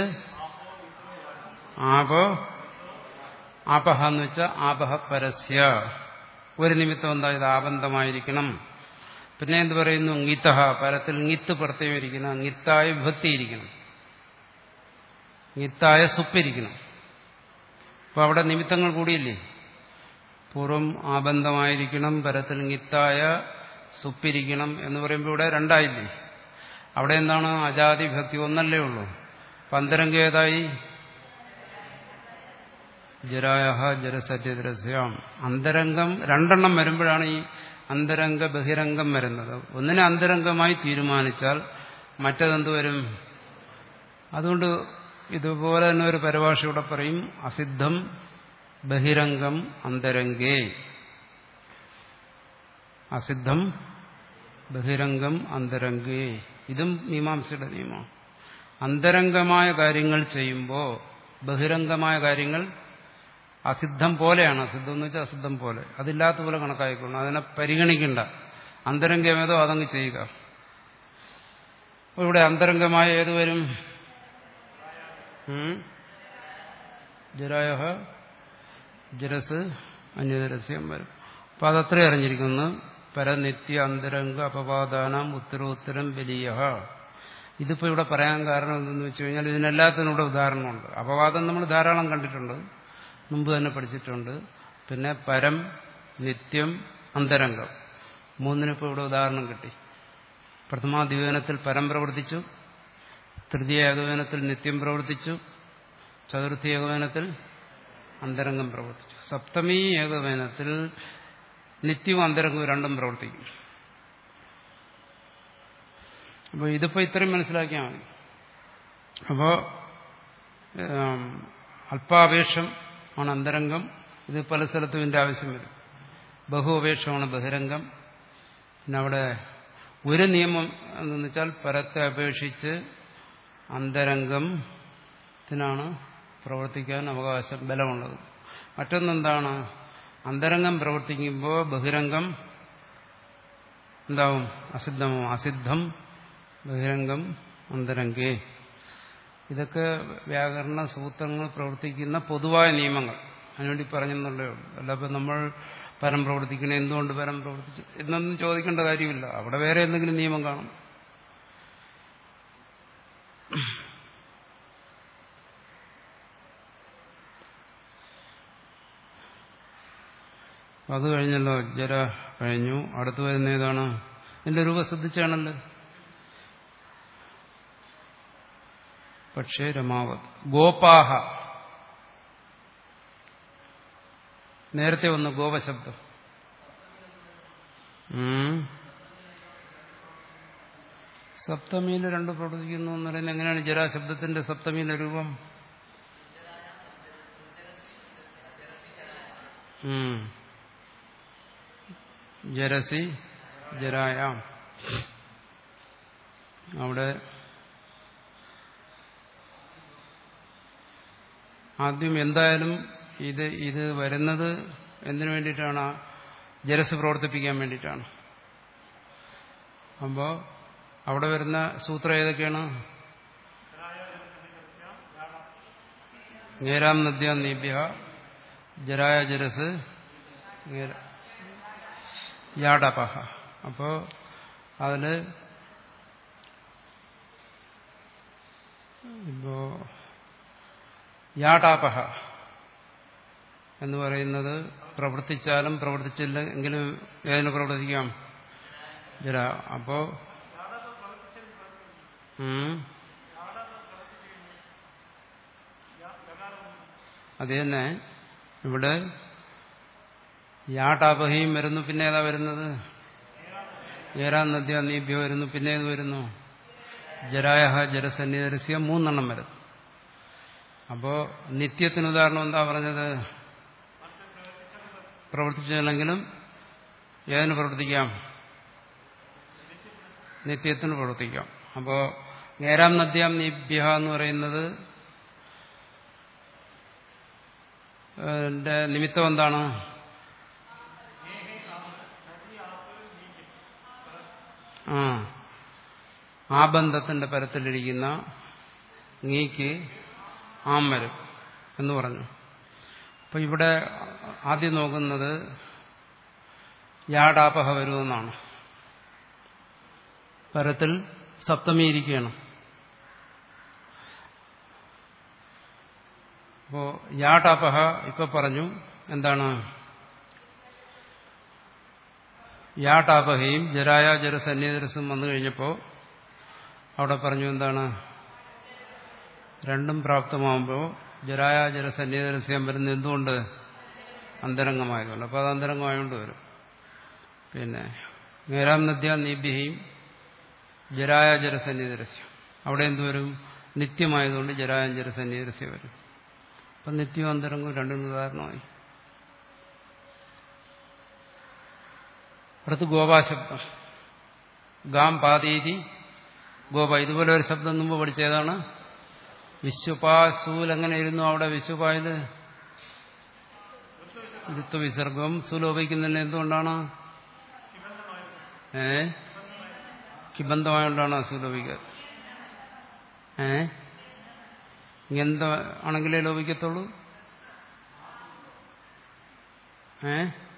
ആപോ ആപഹ എന്ന് വെച്ചാൽ ആപഹ പരസ്യ ഒരു നിമിത്തം എന്താ ഇത് ആബന്ധമായിരിക്കണം പിന്നെ എന്ത് പറയുന്നു ഗീത്തഹ പരത്തിൽ ഗിത്ത് പ്രത്യേകം ഇരിക്കണം ഗിത്തായ വിഭക്തി ഇരിക്കണം ഗിത്തായ സുപ്പിരിക്കണം അപ്പൊ അവിടെ നിമിത്തങ്ങൾ കൂടിയില്ലേ പൂർവം ആബന്ധമായിരിക്കണം പരത്തിൽ ഗിത്തായ സുപ്പിരിക്കണം എന്ന് പറയുമ്പോൾ ഇവിടെ രണ്ടായില്ലേ അവിടെ എന്താണ് അജാതി ഭക്തി ഒന്നല്ലേ ഉള്ളൂ പന്തരംഗ ഏതായി ജരായ ജരസത്യദ്രസ്യാം അന്തരംഗം രണ്ടെണ്ണം വരുമ്പോഴാണ് ഈ അന്തരംഗ ബഹിരംഗം വരുന്നത് ഒന്നിനെ അന്തരംഗമായി തീരുമാനിച്ചാൽ മറ്റതെന്ത് വരും അതുകൊണ്ട് ഇതുപോലെ തന്നെ ഒരു പരിഭാഷയുടെ പറയും അസിദ്ധം ബഹിരംഗം അന്തരംഗേ അസിദ്ധം ബഹിരംഗം അന്തരംഗേ ഇതും മീമാംസയുടെ നിയമമാണ് അന്തരംഗമായ കാര്യങ്ങൾ ചെയ്യുമ്പോൾ ബഹിരംഗമായ കാര്യങ്ങൾ അസിദ്ധം പോലെയാണ് അസിദ്ധം എന്ന് വെച്ചാൽ അസിദ്ധം പോലെ അതില്ലാത്ത പോലെ കണക്കായിക്കൊള്ളണം അതിനെ പരിഗണിക്കണ്ട അന്തരംഗമേതോ അതങ്ങ് ചെയ്യുക അപ്പോൾ ഇവിടെ അന്തരംഗമായ ഏത് വരും ജരായ ജരസ് അന്യതരസ്യം വരും അപ്പൊ അതത്രയും അറിഞ്ഞിരിക്കുന്നു പരനിത്യ അന്തരംഗ അപവാദാനം ഉത്തരോത്തരം വലിയ ഇതിപ്പോ ഇവിടെ പറയാൻ കാരണം എന്തെന്ന് വെച്ച് കഴിഞ്ഞാൽ ഇതിനെല്ലാത്തിനും ഇവിടെ ഉദാഹരണമുണ്ട് അപവാദം നമ്മൾ ധാരാളം കണ്ടിട്ടുണ്ട് മുമ്പ് തന്നെ പഠിച്ചിട്ടുണ്ട് പിന്നെ പരം നിത്യം അന്തരംഗം മൂന്നിനിപ്പോൾ ഇവിടെ ഉദാഹരണം കിട്ടി പ്രഥമാധിവേനത്തിൽ പരം പ്രവർത്തിച്ചു തൃതീയ ഏകവേനത്തിൽ നിത്യം പ്രവർത്തിച്ചു ചതുർത്ഥി ഏകവേനത്തിൽ അന്തരംഗം പ്രവർത്തിച്ചു സപ്തമി ഏകവേനത്തിൽ നിത്യവും അന്തരംഗവും രണ്ടും പ്രവർത്തിക്കും അപ്പോൾ ഇതിപ്പോൾ ഇത്രയും മനസ്സിലാക്കിയാൽ മതി അപ്പോൾ അല്പാപേക്ഷം ആണ് അന്തരംഗം ഇത് പല സ്ഥലത്തും ഇതിൻ്റെ ആവശ്യം വരും ബഹു അപേക്ഷമാണ് ബഹിരംഗം പിന്നെ അവിടെ ഒരു നിയമം എന്ന് വെച്ചാൽ പരത്തെ അപേക്ഷിച്ച് അന്തരംഗത്തിനാണ് പ്രവർത്തിക്കാൻ അവകാശം ബലമുള്ളത് മറ്റൊന്നെന്താണ് അന്തരംഗം പ്രവർത്തിക്കുമ്പോൾ ബഹിരംഗം എന്താവും അസിദ്ധമോ അസിദ്ധം ബഹിരംഗം അന്തരംഗേ ഇതൊക്കെ വ്യാകരണ സൂത്രങ്ങൾ പ്രവർത്തിക്കുന്ന പൊതുവായ നിയമങ്ങൾ അതിനുവേണ്ടി പറഞ്ഞെന്നുള്ളേ ഉള്ളൂ അല്ലപ്പോൾ നമ്മൾ പരം പ്രവർത്തിക്കണേ എന്തുകൊണ്ട് പരം പ്രവർത്തിച്ചു എന്നൊന്നും ചോദിക്കേണ്ട കാര്യമില്ല അവിടെ വേറെ എന്തെങ്കിലും നിയമം കാണും അത് കഴിഞ്ഞല്ലോ ജര കഴിഞ്ഞു അടുത്തു വരുന്ന ഏതാണ് എന്റെ രൂപ ശ്രദ്ധിച്ചാണല്ലോ പക്ഷേ രമാവത് ഗോപാഹ നേരത്തെ വന്നു ഗോപശബ്ദം സപ്തമിയിൽ രണ്ട് പ്രവർത്തിക്കുന്നു എന്ന് പറയുന്നത് എങ്ങനെയാണ് ജരാശബ്ദത്തിന്റെ സപ്തമിയിലെ രൂപം ജരസി ജരായാം അവിടെ ആദ്യം എന്തായാലും ഇത് ഇത് വരുന്നത് എന്തിനു വേണ്ടിയിട്ടാണ് ജലസ് പ്രവർത്തിപ്പിക്കാൻ വേണ്ടിയിട്ടാണ് അപ്പോൾ അവിടെ വരുന്ന സൂത്രം ഏതൊക്കെയാണ് നേരാം നദ്യ നീഭ്യ ജരായ ജരസ് യാടപഹ അപ്പോ അതില് ഇപ്പോ യാടാപഹ എന്ന് പറയുന്നത് പ്രവർത്തിച്ചാലും പ്രവർത്തിച്ചില്ല എങ്കിലും ഏതിന് പ്രവർത്തിക്കാം ജര അപ്പോ അത് തന്നെ ഇവിടെ യാടാപഹയും വരുന്നു പിന്നെ ഏതാ വരുന്നത് ഏരാം നദ്യ നീഭ്യ വരുന്നു പിന്നെ ഏത് വരുന്നു ജരായ ജലസന്നിധരസ്യ മൂന്നെണ്ണം വരുന്നു അപ്പോ നിത്യത്തിന് ഉദാഹരണം എന്താ പറഞ്ഞത് പ്രവർത്തിച്ചില്ലെങ്കിലും ഏതിന് പ്രവർത്തിക്കാം നിത്യത്തിന് പ്രവർത്തിക്കാം അപ്പോ നേരാം നദ്യാം നീഭ്യ എന്ന് പറയുന്നത് എന്റെ നിമിത്തം എന്താണ് ആ ആ ബന്ധത്തിന്റെ പരത്തിലിരിക്കുന്ന നീക്ക് ആം വരും എന്ന് പറഞ്ഞു അപ്പൊ ഇവിടെ ആദ്യം നോക്കുന്നത് യാടാപഹ വരുമെന്നാണ് പരത്തിൽ സപ്തമി ഇരിക്കുകയാണ് അപ്പോ യാടാപഹ ഇപ്പൊ പറഞ്ഞു എന്താണ് യാടാപഹയും ജരായ ജലസന്നിധരസും വന്നു കഴിഞ്ഞപ്പോൾ അവിടെ പറഞ്ഞു എന്താണ് രണ്ടും പ്രാപ്തമാകുമ്പോൾ ജരായ ജലസന്നിധരസ്യം വരുന്ന എന്തുകൊണ്ട് അന്തരംഗമായതുകൊണ്ട് അപ്പോൾ അത് അന്തരംഗമായതുകൊണ്ട് വരും പിന്നെ നേരാം നദ്യ നീഭ്യയും ജരായ ജലസന്നിധരസ്യം അവിടെ എന്തുവരും നിത്യമായതുകൊണ്ട് ജരായ ജലസന്നിധരസ്യം വരും അപ്പം നിത്യം അന്തരംഗം രണ്ടിനും ഉദാഹരണമായി അടുത്ത് ഗോപാശബ്ദം ഗാം പാതീതി ഗോപ ഇതുപോലെ ഒരു ശബ്ദം മുമ്പ് പഠിച്ചതാണ് വിശ്വപാസൂൽ എങ്ങനെ ഇരുന്നു അവിടെ വിശ്വപായത് ഋത്വ വിസർഗം സുലോപിക്കുന്നതിന് എന്തുകൊണ്ടാണ് ഏ കിബന്ധമായോണ്ടാണ് സുലോപിക്കുക ഏ ഇങ്ങനത്തെ ആണെങ്കിലേ ലോപിക്കത്തുള്ളൂ ഏ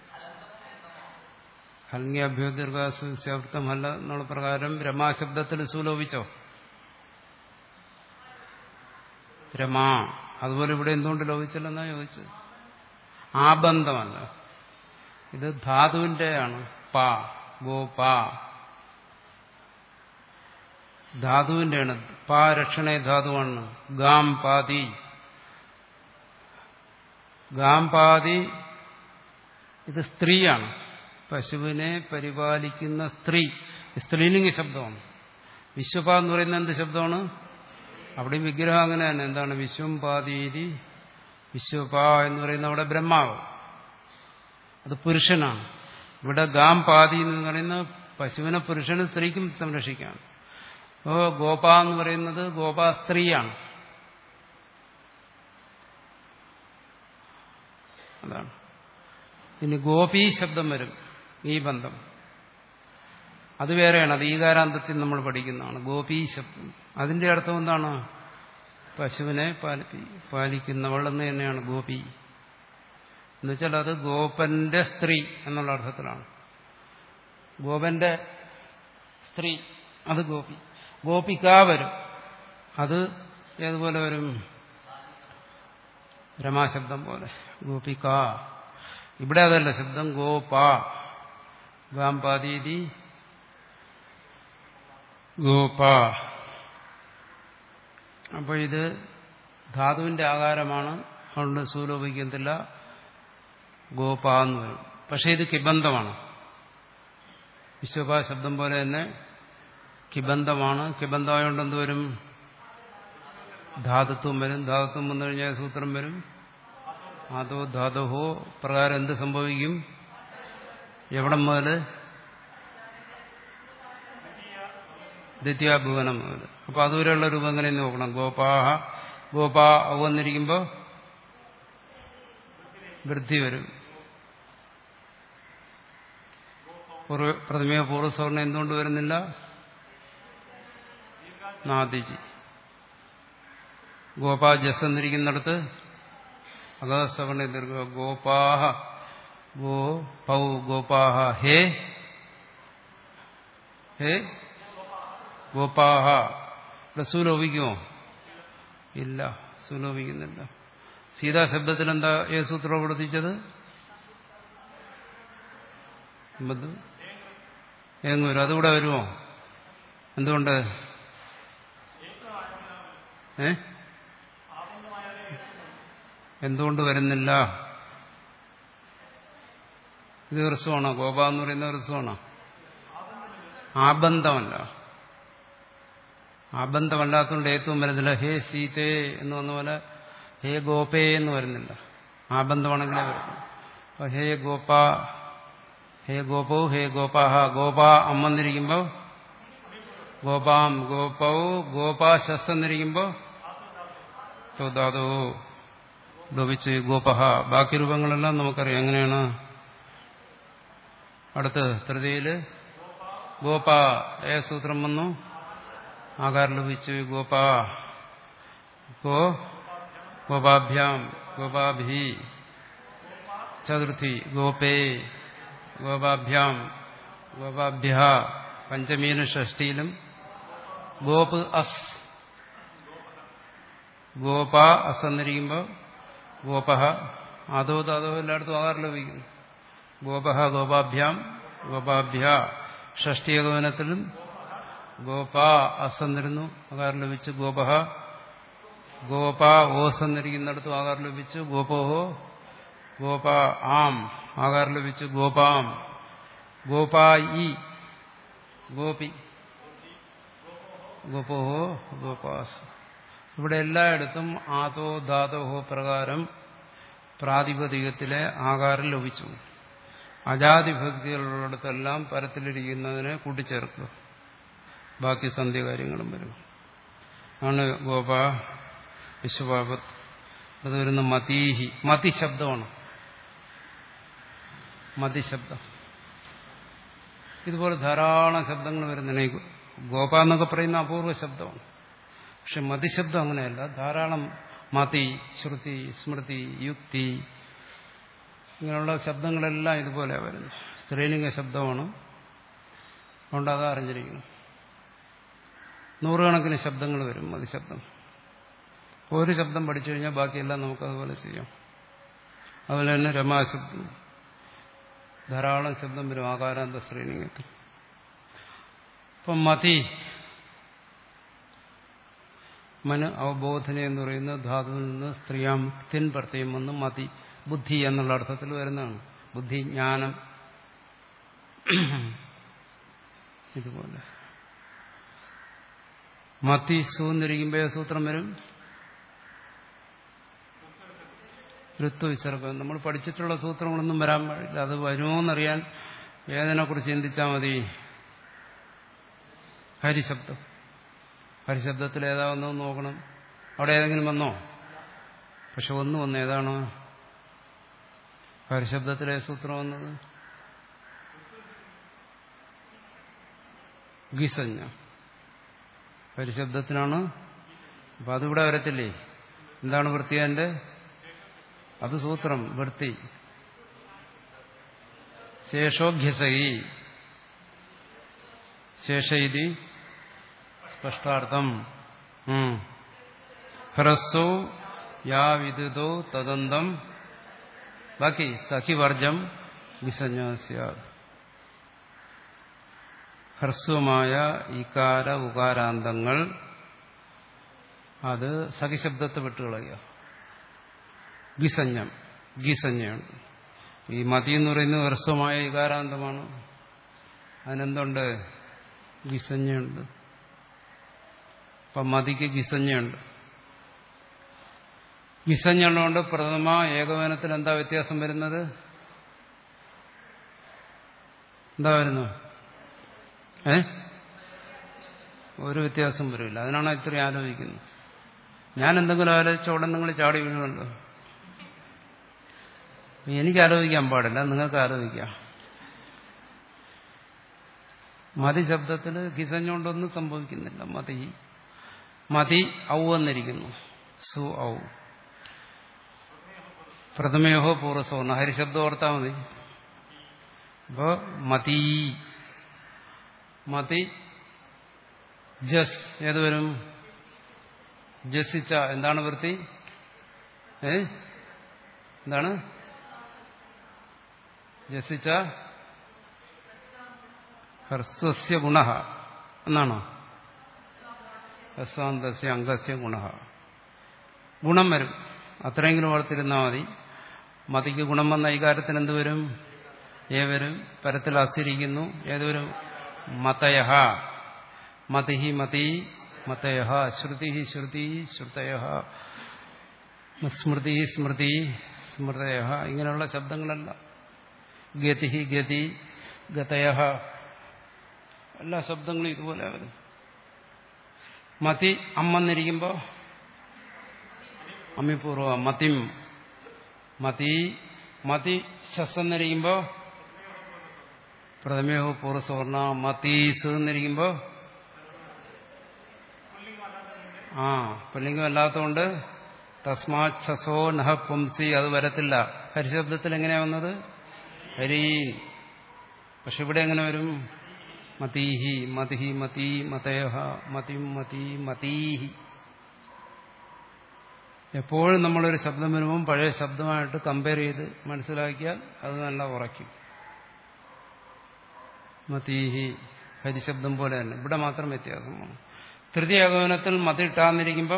ഹൽങ്യാഭ്യോദീർഘാസുവൃത്തമല്ല എന്നുള്ള പ്രകാരം രമാശബ്ദത്തിൽ സുലോപിച്ചോ രമാ അതുപോലെ ഇവിടെ എന്തുകൊണ്ട് ലോപിച്ചില്ലെന്നാ ചോദിച്ചത് ആ ബന്ധമല്ല ഇത് ധാതുവിന്റെയാണ് പാ ഗോ പാ ധാതുവിന്റെയാണ് പാ രക്ഷണേ ധാതുവാണ് ഗാം പാതി ഗാം പാതി ഇത് സ്ത്രീയാണ് പശുവിനെ പരിപാലിക്കുന്ന സ്ത്രീ സ്ത്രീലിംഗ ശബ്ദമാണ് വിശ്വപ എന്ന് പറയുന്ന എന്ത് ശബ്ദമാണ് അവിടെ വിഗ്രഹം അങ്ങനെ തന്നെ എന്താണ് വിശ്വം പാതീരി വിശ്വപ എന്ന് പറയുന്ന അവിടെ ബ്രഹ്മാവ് അത് പുരുഷനാണ് ഇവിടെ ഗാം പാതി എന്ന് പറയുന്ന പശുവിനെ പുരുഷനും സ്ത്രീക്കും സംരക്ഷിക്കാം ഓ ഗോപ എന്ന് പറയുന്നത് ഗോപാ സ്ത്രീയാണ് അതാണ് ഇനി ഗോപി ശബ്ദം വരും ഈ ബന്ധം അത് വേറെയാണ് അത് ഈകാരാന്തത്തിൽ നമ്മൾ പഠിക്കുന്നതാണ് ഗോപി ശബ്ദം അതിന്റെ അർത്ഥം എന്താണ് പശുവിനെ പാലിക്കുന്നവൾ എന്ന് തന്നെയാണ് ഗോപി എന്നുവെച്ചാൽ അത് ഗോപന്റെ സ്ത്രീ എന്നുള്ള അർത്ഥത്തിലാണ് ഗോപന്റെ സ്ത്രീ അത് ഗോപി ഗോപിക വരും അത് ഏതുപോലെ വരും രമാശബ്ദം പോലെ ഗോപിക ഇവിടെ അതല്ല ശബ്ദം ഗോപ ഗാംപാതീതി ഗോപ അപ്പൊ ഇത് ധാതുവിന്റെ ആകാരമാണ് അതുകൊണ്ട് സൂലോപിക്കത്തില്ല ഗോപ എന്ന് വരും പക്ഷെ ഇത് കിബന്ധമാണ് വിശ്വപ ശബ്ദം പോലെ തന്നെ കിബന്ധമാണ് കിബന്ധമായോണ്ട് എന്ത് വരും ധാതുത്വം വരും ധാതുത്വം വന്നു കഴിഞ്ഞാൽ സൂത്രം വരും അതോ ധാതുഹോ പ്രകാരം എന്ത് സംഭവിക്കും എവിടം മുതൽ ദ്വിതീയാഭുവനം മുതൽ അപ്പൊ അതുവരെയുള്ള രൂപം എങ്ങനെ നോക്കണം ഗോപാഹ ഗോപാ വന്നിരിക്കുമ്പോൾ വൃദ്ധി വരും പ്രഥമയ പൂർവ്വസ്വർണ്ണം എന്തുകൊണ്ട് വരുന്നില്ല നാദിജി ഗോപാ ജസ് എന്നിരിക്കുന്നിടത്ത് അഗസവർണ ദീർഘ ഗോപാഹ ഗോ പൗ ഗോപാഹ ഹേ ഹേ ഗോപാഹ ഇവിടെ സുലോപിക്കുമോ ഇല്ല സുലോപിക്കുന്നില്ല സീതാ ശബ്ദത്തിൽ എന്താ ഏ സൂത്രം പ്രവർത്തിച്ചത് ഏങ്ങ് വരും അതുകൂടെ വരുമോ എന്തുകൊണ്ട് ഏ എന്തുകൊണ്ട് വരുന്നില്ല ഇത് ഹ്രസ്വമാണോ ഗോപ എന്ന് പറയുന്ന ഹ്രസ്വമാണോ ആബന്ധമല്ല ആബന്ധമല്ലാത്തതുകൊണ്ട് ഏറ്റവും വരുന്നില്ല ഹേ സീതേ എന്ന് വന്ന പോലെ ഹേ ഗോപേ എന്ന് വരുന്നില്ല ആബന്ധമാണെങ്കിലേ വരുന്നു അപ്പൊ ഹേ ഗോപ ഹേ ഗോപോ ഹേ ഗോപാഹ ഗോപ അമ്മന്നിരിക്കുമ്പോ ഗോപാം ഗോപൗ ഗോപാ ശസ് എന്നിരിക്കുമ്പോ ചോദാതോ ലോപിച്ച് ഗോപഹ ബാക്കി രൂപങ്ങളെല്ലാം നമുക്കറിയാം എങ്ങനെയാണ് അടുത്ത് തൃതിയില് ഗോപ ഏ സൂത്രം വന്നു ആകാരം ലഭിച്ചു ഗോപ ഗോ ഗോപാഭ്യാം ഗോപാഭി ചതുർത്ഥി ഗോപേ ഗോപാഭ്യാം ഗോപാഭ്യ പഞ്ചമീനും ഷഷ്ടിയിലും ഗോപ് അസ് ഗോപ അസ് എന്നിരിക്കുമ്പോൾ ഗോപഹ അതോ അതോ എല്ലായിടത്തും ആകാരം ലഭിക്കുന്നു ഗോപഹ ഗോപാഭ്യാം ഗോപാഭ്യ ഷഷ്ടിയഗമനത്തിലും ഗോപ അസ് എന്നിരുന്നു ആകാരം ലഭിച്ചു ഗോപഹ ഗോപ ഓസ് എന്നിരിക്കുന്നിടത്തും ആകാരം ലഭിച്ചു ഗോപോഹോ ഗോപ ആം ആകാരം ലഭിച്ചു ഗോപാം ഗോപായി ഗോപി ഗോപോഹോ ഗോപാസ് ഇവിടെ എല്ലായിടത്തും ആതോ ധാതോഹോ പ്രകാരം പ്രാതിപതികത്തിലെ ആകാരം ലഭിച്ചു അജാതിഭക്തികളുള്ളിടത്തെല്ലാം പരത്തിലിരിക്കുന്നതിനെ കൂട്ടിച്ചേർക്കുക ബാക്കി സന്ധ്യകാര്യങ്ങളും വരും ആണ് ഗോപ വിശ്വപാപത് അത് വരുന്ന മതീഹി മതി ശബ്ദമാണ് മതി ശബ്ദം ഇതുപോലെ ധാരാളം ശബ്ദങ്ങൾ വരുന്നതിനെ ഗോപ എന്നൊക്കെ പറയുന്ന അപൂർവ ശബ്ദമാണ് പക്ഷെ മതിശബ്ദം അങ്ങനെയല്ല ധാരാളം മതി ശ്രുതി സ്മൃതി യുക്തി ഇങ്ങനെയുള്ള ശബ്ദങ്ങളെല്ലാം ഇതുപോലെ വരുന്നു സ്ത്രീലിംഗ ശബ്ദമാണ് അതുകൊണ്ട് അത് അറിഞ്ഞിരിക്കുന്നു നൂറുകണക്കിന് ശബ്ദങ്ങൾ വരും മതിശബ്ദം ഒരു ശബ്ദം പഠിച്ചു കഴിഞ്ഞാൽ ബാക്കിയെല്ലാം നമുക്കതുപോലെ ചെയ്യാം അതുപോലെ തന്നെ രമാശബ്ദം ധാരാളം ശബ്ദം വരും ആകാരാന്ത ശ്രീലിംഗത്തിൽ ഇപ്പം മതി മന അവബോധന എന്ന് പറയുന്ന ധാതുവിൽ നിന്ന് സ്ത്രീയാം തിൻ പ്രത്യം വന്ന് മതി ബുദ്ധി എന്നുള്ള അർത്ഥത്തിൽ വരുന്നതാണ് ബുദ്ധി ജ്ഞാനം ഇതുപോലെ മത്തി സൂന്നിരിക്കുമ്പോൾ സൂത്രം വരും ഋത്വ വിസർഗം നമ്മൾ പഠിച്ചിട്ടുള്ള സൂത്രങ്ങളൊന്നും വരാൻ പാടില്ല അത് വരുമോന്നറിയാൻ വേദനെക്കുറിച്ച് ചിന്തിച്ചാൽ മതി ഹരിശബ്ദം ഹരിശബ്ദത്തിൽ ഏതാ വന്നോ നോക്കണം അവിടെ ഏതെങ്കിലും വന്നോ പക്ഷെ ഒന്ന് വന്നു ഏതാണ് ഹരിശബ്ദത്തിലെ സൂത്രം വന്നത് ഗിസഞ്ഞ ഹരിശബ്ദത്തിനാണ് അപ്പൊ അതിവിടെ വരത്തില്ലേ എന്താണ് വൃത്തിയാന്റെ അത് സൂത്രം വൃത്തി ശേഷോഭ്യസൈ ശേഷൈതി സ്പഷ്ടാർത്ഥം ഹ്രസ്വോ യാ വിദുതോ തദന്തം ബാക്കി സഖിവർജം വിസഞ്ജസ്യ ഹ്രസ്വമായ ഇകാര ഉകാരാന്തങ്ങൾ അത് സഖിശബ്ദത്തെ വിട്ടുകളയുക ഗിസഞ്ജം ഗിസഞ്ജയാണ് ഈ മതി എന്ന് പറയുന്നത് ഹ്രസ്വമായ ഇകാരാന്തമാണ് അതിനെന്തുണ്ട് ഗിസഞ്ജയുണ്ട് അപ്പം മതിക്ക് ഗിസഞ്ജയുണ്ട് ഗിസഞ്ജുള്ളതുകൊണ്ട് പ്രഥമ ഏകവനത്തിൽ എന്താ വ്യത്യാസം വരുന്നത് എന്താ വരുന്നു ഏ ഒരു വ്യത്യാസം വരില്ല അതിനാണ് ഇത്രയും ആലോചിക്കുന്നത് ഞാൻ എന്തെങ്കിലും ആലോചിച്ച ഉടൻ നിങ്ങൾ ചാടി വീഴുന്നുണ്ടോ എനിക്ക് ആലോചിക്കാൻ പാടില്ല നിങ്ങൾക്ക് ആലോചിക്കാം മതി ശബ്ദത്തിൽ കിസഞ്ഞുകൊണ്ടൊന്നും സംഭവിക്കുന്നില്ല മതി മതി ഔ എന്നിരിക്കുന്നു സു ഔ പ്രഥമയോഹോ പൂർവ്വസവർണ ഹരിശബ്ദം ഓർത്താൽ മതി അപ്പോ മതി മതി ജസ് ഏത് വരും ജസിച്ച എന്താണ് വൃത്തി ഏ എന്താണ് ജസിച്ച ഹർസ്വസ്യ ഗുണ എന്നാണോ ഹസ്വാന്തസ്യ അംഗസ്യ ഗുണ ഗുണം വരും അത്രയെങ്കിലും ഓർത്തിരുന്നാൽ മതി മതിക്ക് ഗുണം വന്ന ഈ കാര്യത്തിന് എന്ത് വരും ഏ വരും പരത്തിൽ അസ്ഥിരിക്കുന്നു ഏതൊരു മതയ മതിഹി മതി മതയ ശ്രുതി ശ്രുതി ശ്രുതയ സ്മൃതി സ്മൃതി സ്മൃതയ ഇങ്ങനെയുള്ള ശബ്ദങ്ങളല്ല ഗതി ഗതി ഗതയ എല്ലാ ശബ്ദങ്ങളും ഇതുപോലെ വരും മതി അമ്മന്നിരിക്കുമ്പോ അമ്മിപൂർവ മതിം മതി മതി ശസ്സെന്നിരിക്കുമ്പോ പ്രഥമയോ പൂർവ്വസുവർണ മതീസ് എന്നിരിക്കുമ്പോ ആ പുല്ലിംഗം അല്ലാത്തതുകൊണ്ട് തസ്മാച്ഛസോ നഹ പുംസി അത് വരത്തില്ല ഹരിശബ്ദത്തിൽ എങ്ങനെയാ വന്നത് ഹരി പക്ഷെ ഇവിടെ എങ്ങനെ വരും മതീഹി മതിഹി മതി മതയഹ മതിം മതി മതീഹി എപ്പോഴും നമ്മളൊരു ശബ്ദം വരുമ്പം പഴയ ശബ്ദമായിട്ട് കമ്പയർ ചെയ്ത് മനസ്സിലാക്കിയാൽ അത് നല്ല ഉറയ്ക്കും മതീഹി ഹരിശബ്ദം പോലെ തന്നെ ഇവിടെ മാത്രം വ്യത്യാസമാണ് തൃതീയഗമനത്തിൽ മതിട്ടാന്നിരിക്കുമ്പോൾ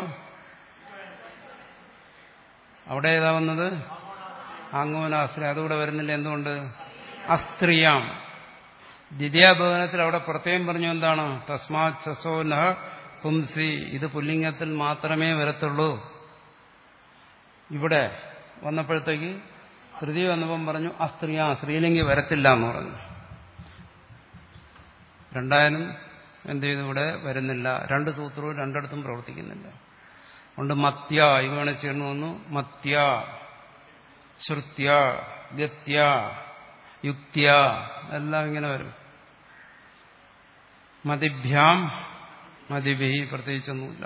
അവിടെ ഏതാ വന്നത് ആംഗോനാശ്രയം അതുകൂടെ വരുന്നില്ല എന്തുകൊണ്ട് അസ്ത്രീയാം ദ്വിതീയഭവനത്തിൽ അവിടെ പ്രത്യേകം പറഞ്ഞു എന്താണ് തസ്മാത് ശസോ നഹ പുംസി ഇത് പുല്ലിംഗത്തിൽ മാത്രമേ വരത്തുള്ളൂ ഇവിടെ വന്നപ്പോഴത്തേക്ക് തൃതീയ വന്നപ്പം പറഞ്ഞു അസ്ത്രീയ സ്ത്രീലിംഗി വരത്തില്ല എന്ന് പറഞ്ഞു രണ്ടായാലും എന്ത് ചെയ്തു ഇവിടെ വരുന്നില്ല രണ്ട് സൂത്രവും രണ്ടിടത്തും പ്രവർത്തിക്കുന്നില്ല അതുകൊണ്ട് മത്യ ഇവണ ചേർന്ന് വന്നു മത്യ ശ്രുത്യ ഗത്യ യുക്തിയ എല്ലാം ഇങ്ങനെ വരും മതിഭ്യാം മതിഭി പ്രത്യേകിച്ചൊന്നുമില്ല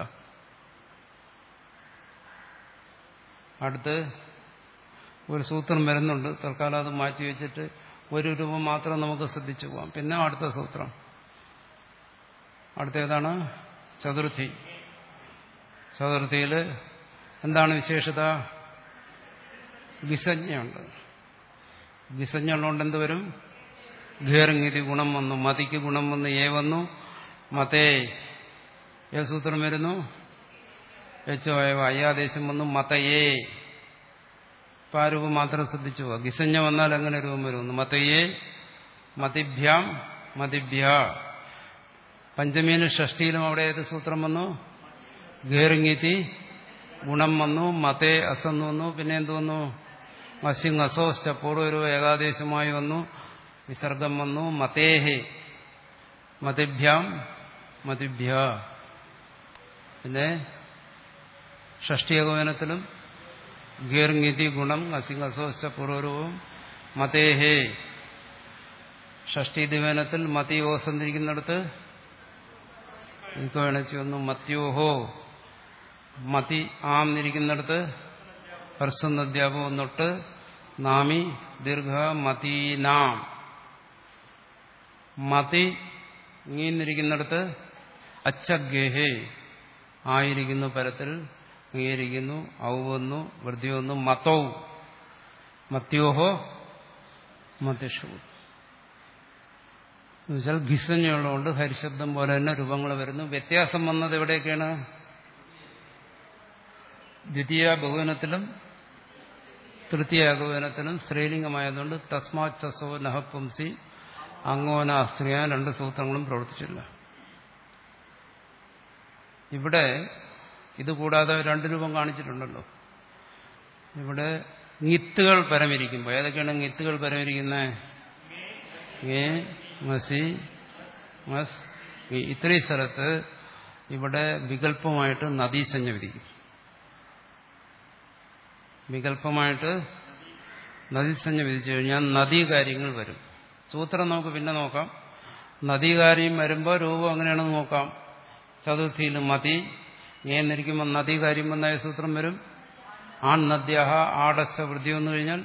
അടുത്ത് ഒരു സൂത്രം വരുന്നുണ്ട് തൽക്കാലം അത് മാറ്റി വെച്ചിട്ട് ഒരു രൂപം മാത്രം നമുക്ക് ശ്രദ്ധിച്ചു പോവാം പിന്നെ അടുത്ത സൂത്രം അടുത്ത ഏതാണ് ചതുർത്ഥി ചതുർത്ഥിയിൽ എന്താണ് വിശേഷത വിസജ്ഞയുണ്ട് വിസജ്ഞ ഉള്ളതുകൊണ്ട് എന്ത് വരും ഘേറിങ്ങിതി ഗുണം വന്നു മതിക്ക് ഗുണം വന്നു ഏ വന്നു മതേ ഏ സൂത്രം വരുന്നു എച്ചോ അയ്യാദേശം വന്നു മതയേ ഇപ്പം ആ രൂപം മാത്രം ശ്രദ്ധിച്ചു പോവാ ഗിസഞ്ഞ വന്നാൽ എങ്ങനെ രൂപം വരുന്നു മതയേ മതിഭ്യാം മതിഭ്യ പഞ്ചമീനും ഷഷ്ടിയിലും അവിടെ ഏത് സൂത്രം വന്നു ഘേറിങ്ങിത്തി ഗുണം വന്നു മതേ അസന്ന് വന്നു പിന്നെ എന്ത് വന്നു മസ്യങ് അസോസ്റ്റ പൂർവ്വരൂപ ഏകാദേശമായി വന്നു വിസർഗം വന്നു മതേഹേ മതിഭ്യാം മതിഭ്യ പിന്നെ ഷഷ്ടിയകോപനത്തിലും ഗീർങ്ങിതി ഗുണം അസിംഗ് അസോസ്റ്റ പൂർവ്വരൂപം മതേഹേ ഷഷ്ടി ദിവനത്തിൽ മതി ഓസന്നിരിക്കുന്നിടത്ത് വേണിച്ചു വന്നു മത്യോഹോ മതി ആം നിരിക്കുന്നിടത്ത് ഹർസുന്നധ്യാപകം തൊട്ട് നാമി ദീർഘ മതീനാം മതി ഇങ്ങിന്നിരിക്കുന്നിടത്ത് അച്ചഗേഹേ ആയിരിക്കുന്നു പരത്തിൽ അംഗീകരിക്കുന്നു ഔ വന്നു വൃദ്ധി വന്നു മതൗ മത്യോഹോ മതിഷു എന്നുവെച്ചാൽ ഘിസഞ്ഞുള്ളതുകൊണ്ട് ഹരിശബ്ദം പോലെ തന്നെ രൂപങ്ങൾ വരുന്നു വ്യത്യാസം വന്നത് എവിടെയൊക്കെയാണ് ദ്വിതീയ ബഹുവനത്തിലും തൃതീയ ബഹുവനത്തിലും സ്ത്രീലിംഗമായതുകൊണ്ട് തസ്മാത് ചസോ നഹപുംസി അങ്ങോന സ്ത്രീയ രണ്ട് സൂത്രങ്ങളും പ്രവർത്തിച്ചില്ല ഇവിടെ ഇതുകൂടാതെ രണ്ട് രൂപം കാണിച്ചിട്ടുണ്ടല്ലോ ഇവിടെ നിത്തുകൾ പരമിരിക്കുമ്പോൾ ഏതൊക്കെയാണ് നിത്തുകൾ പരമിരിക്കുന്നത് ഏ മസി മസ് ഇത്രയും സ്ഥലത്ത് ഇവിടെ വികല്പമായിട്ട് നദീസഞ്ജ വിധിക്കും വികല്പമായിട്ട് നദീസഞ്ജ വിധിച്ചു കഴിഞ്ഞാൽ നദീകാര്യങ്ങൾ വരും സൂത്രം നമുക്ക് പിന്നെ നോക്കാം നദീകാര്യം വരുമ്പോൾ രൂപം എങ്ങനെയാണെന്ന് നോക്കാം ചതുർത്ഥിയിൽ മതി എന്നിരിക്കുമ്പോൾ നദീകാര്യം വന്നായ സൂത്രം വരും ആൺ നദ്യ ആടസ വൃത്തി വന്നു കഴിഞ്ഞാൽ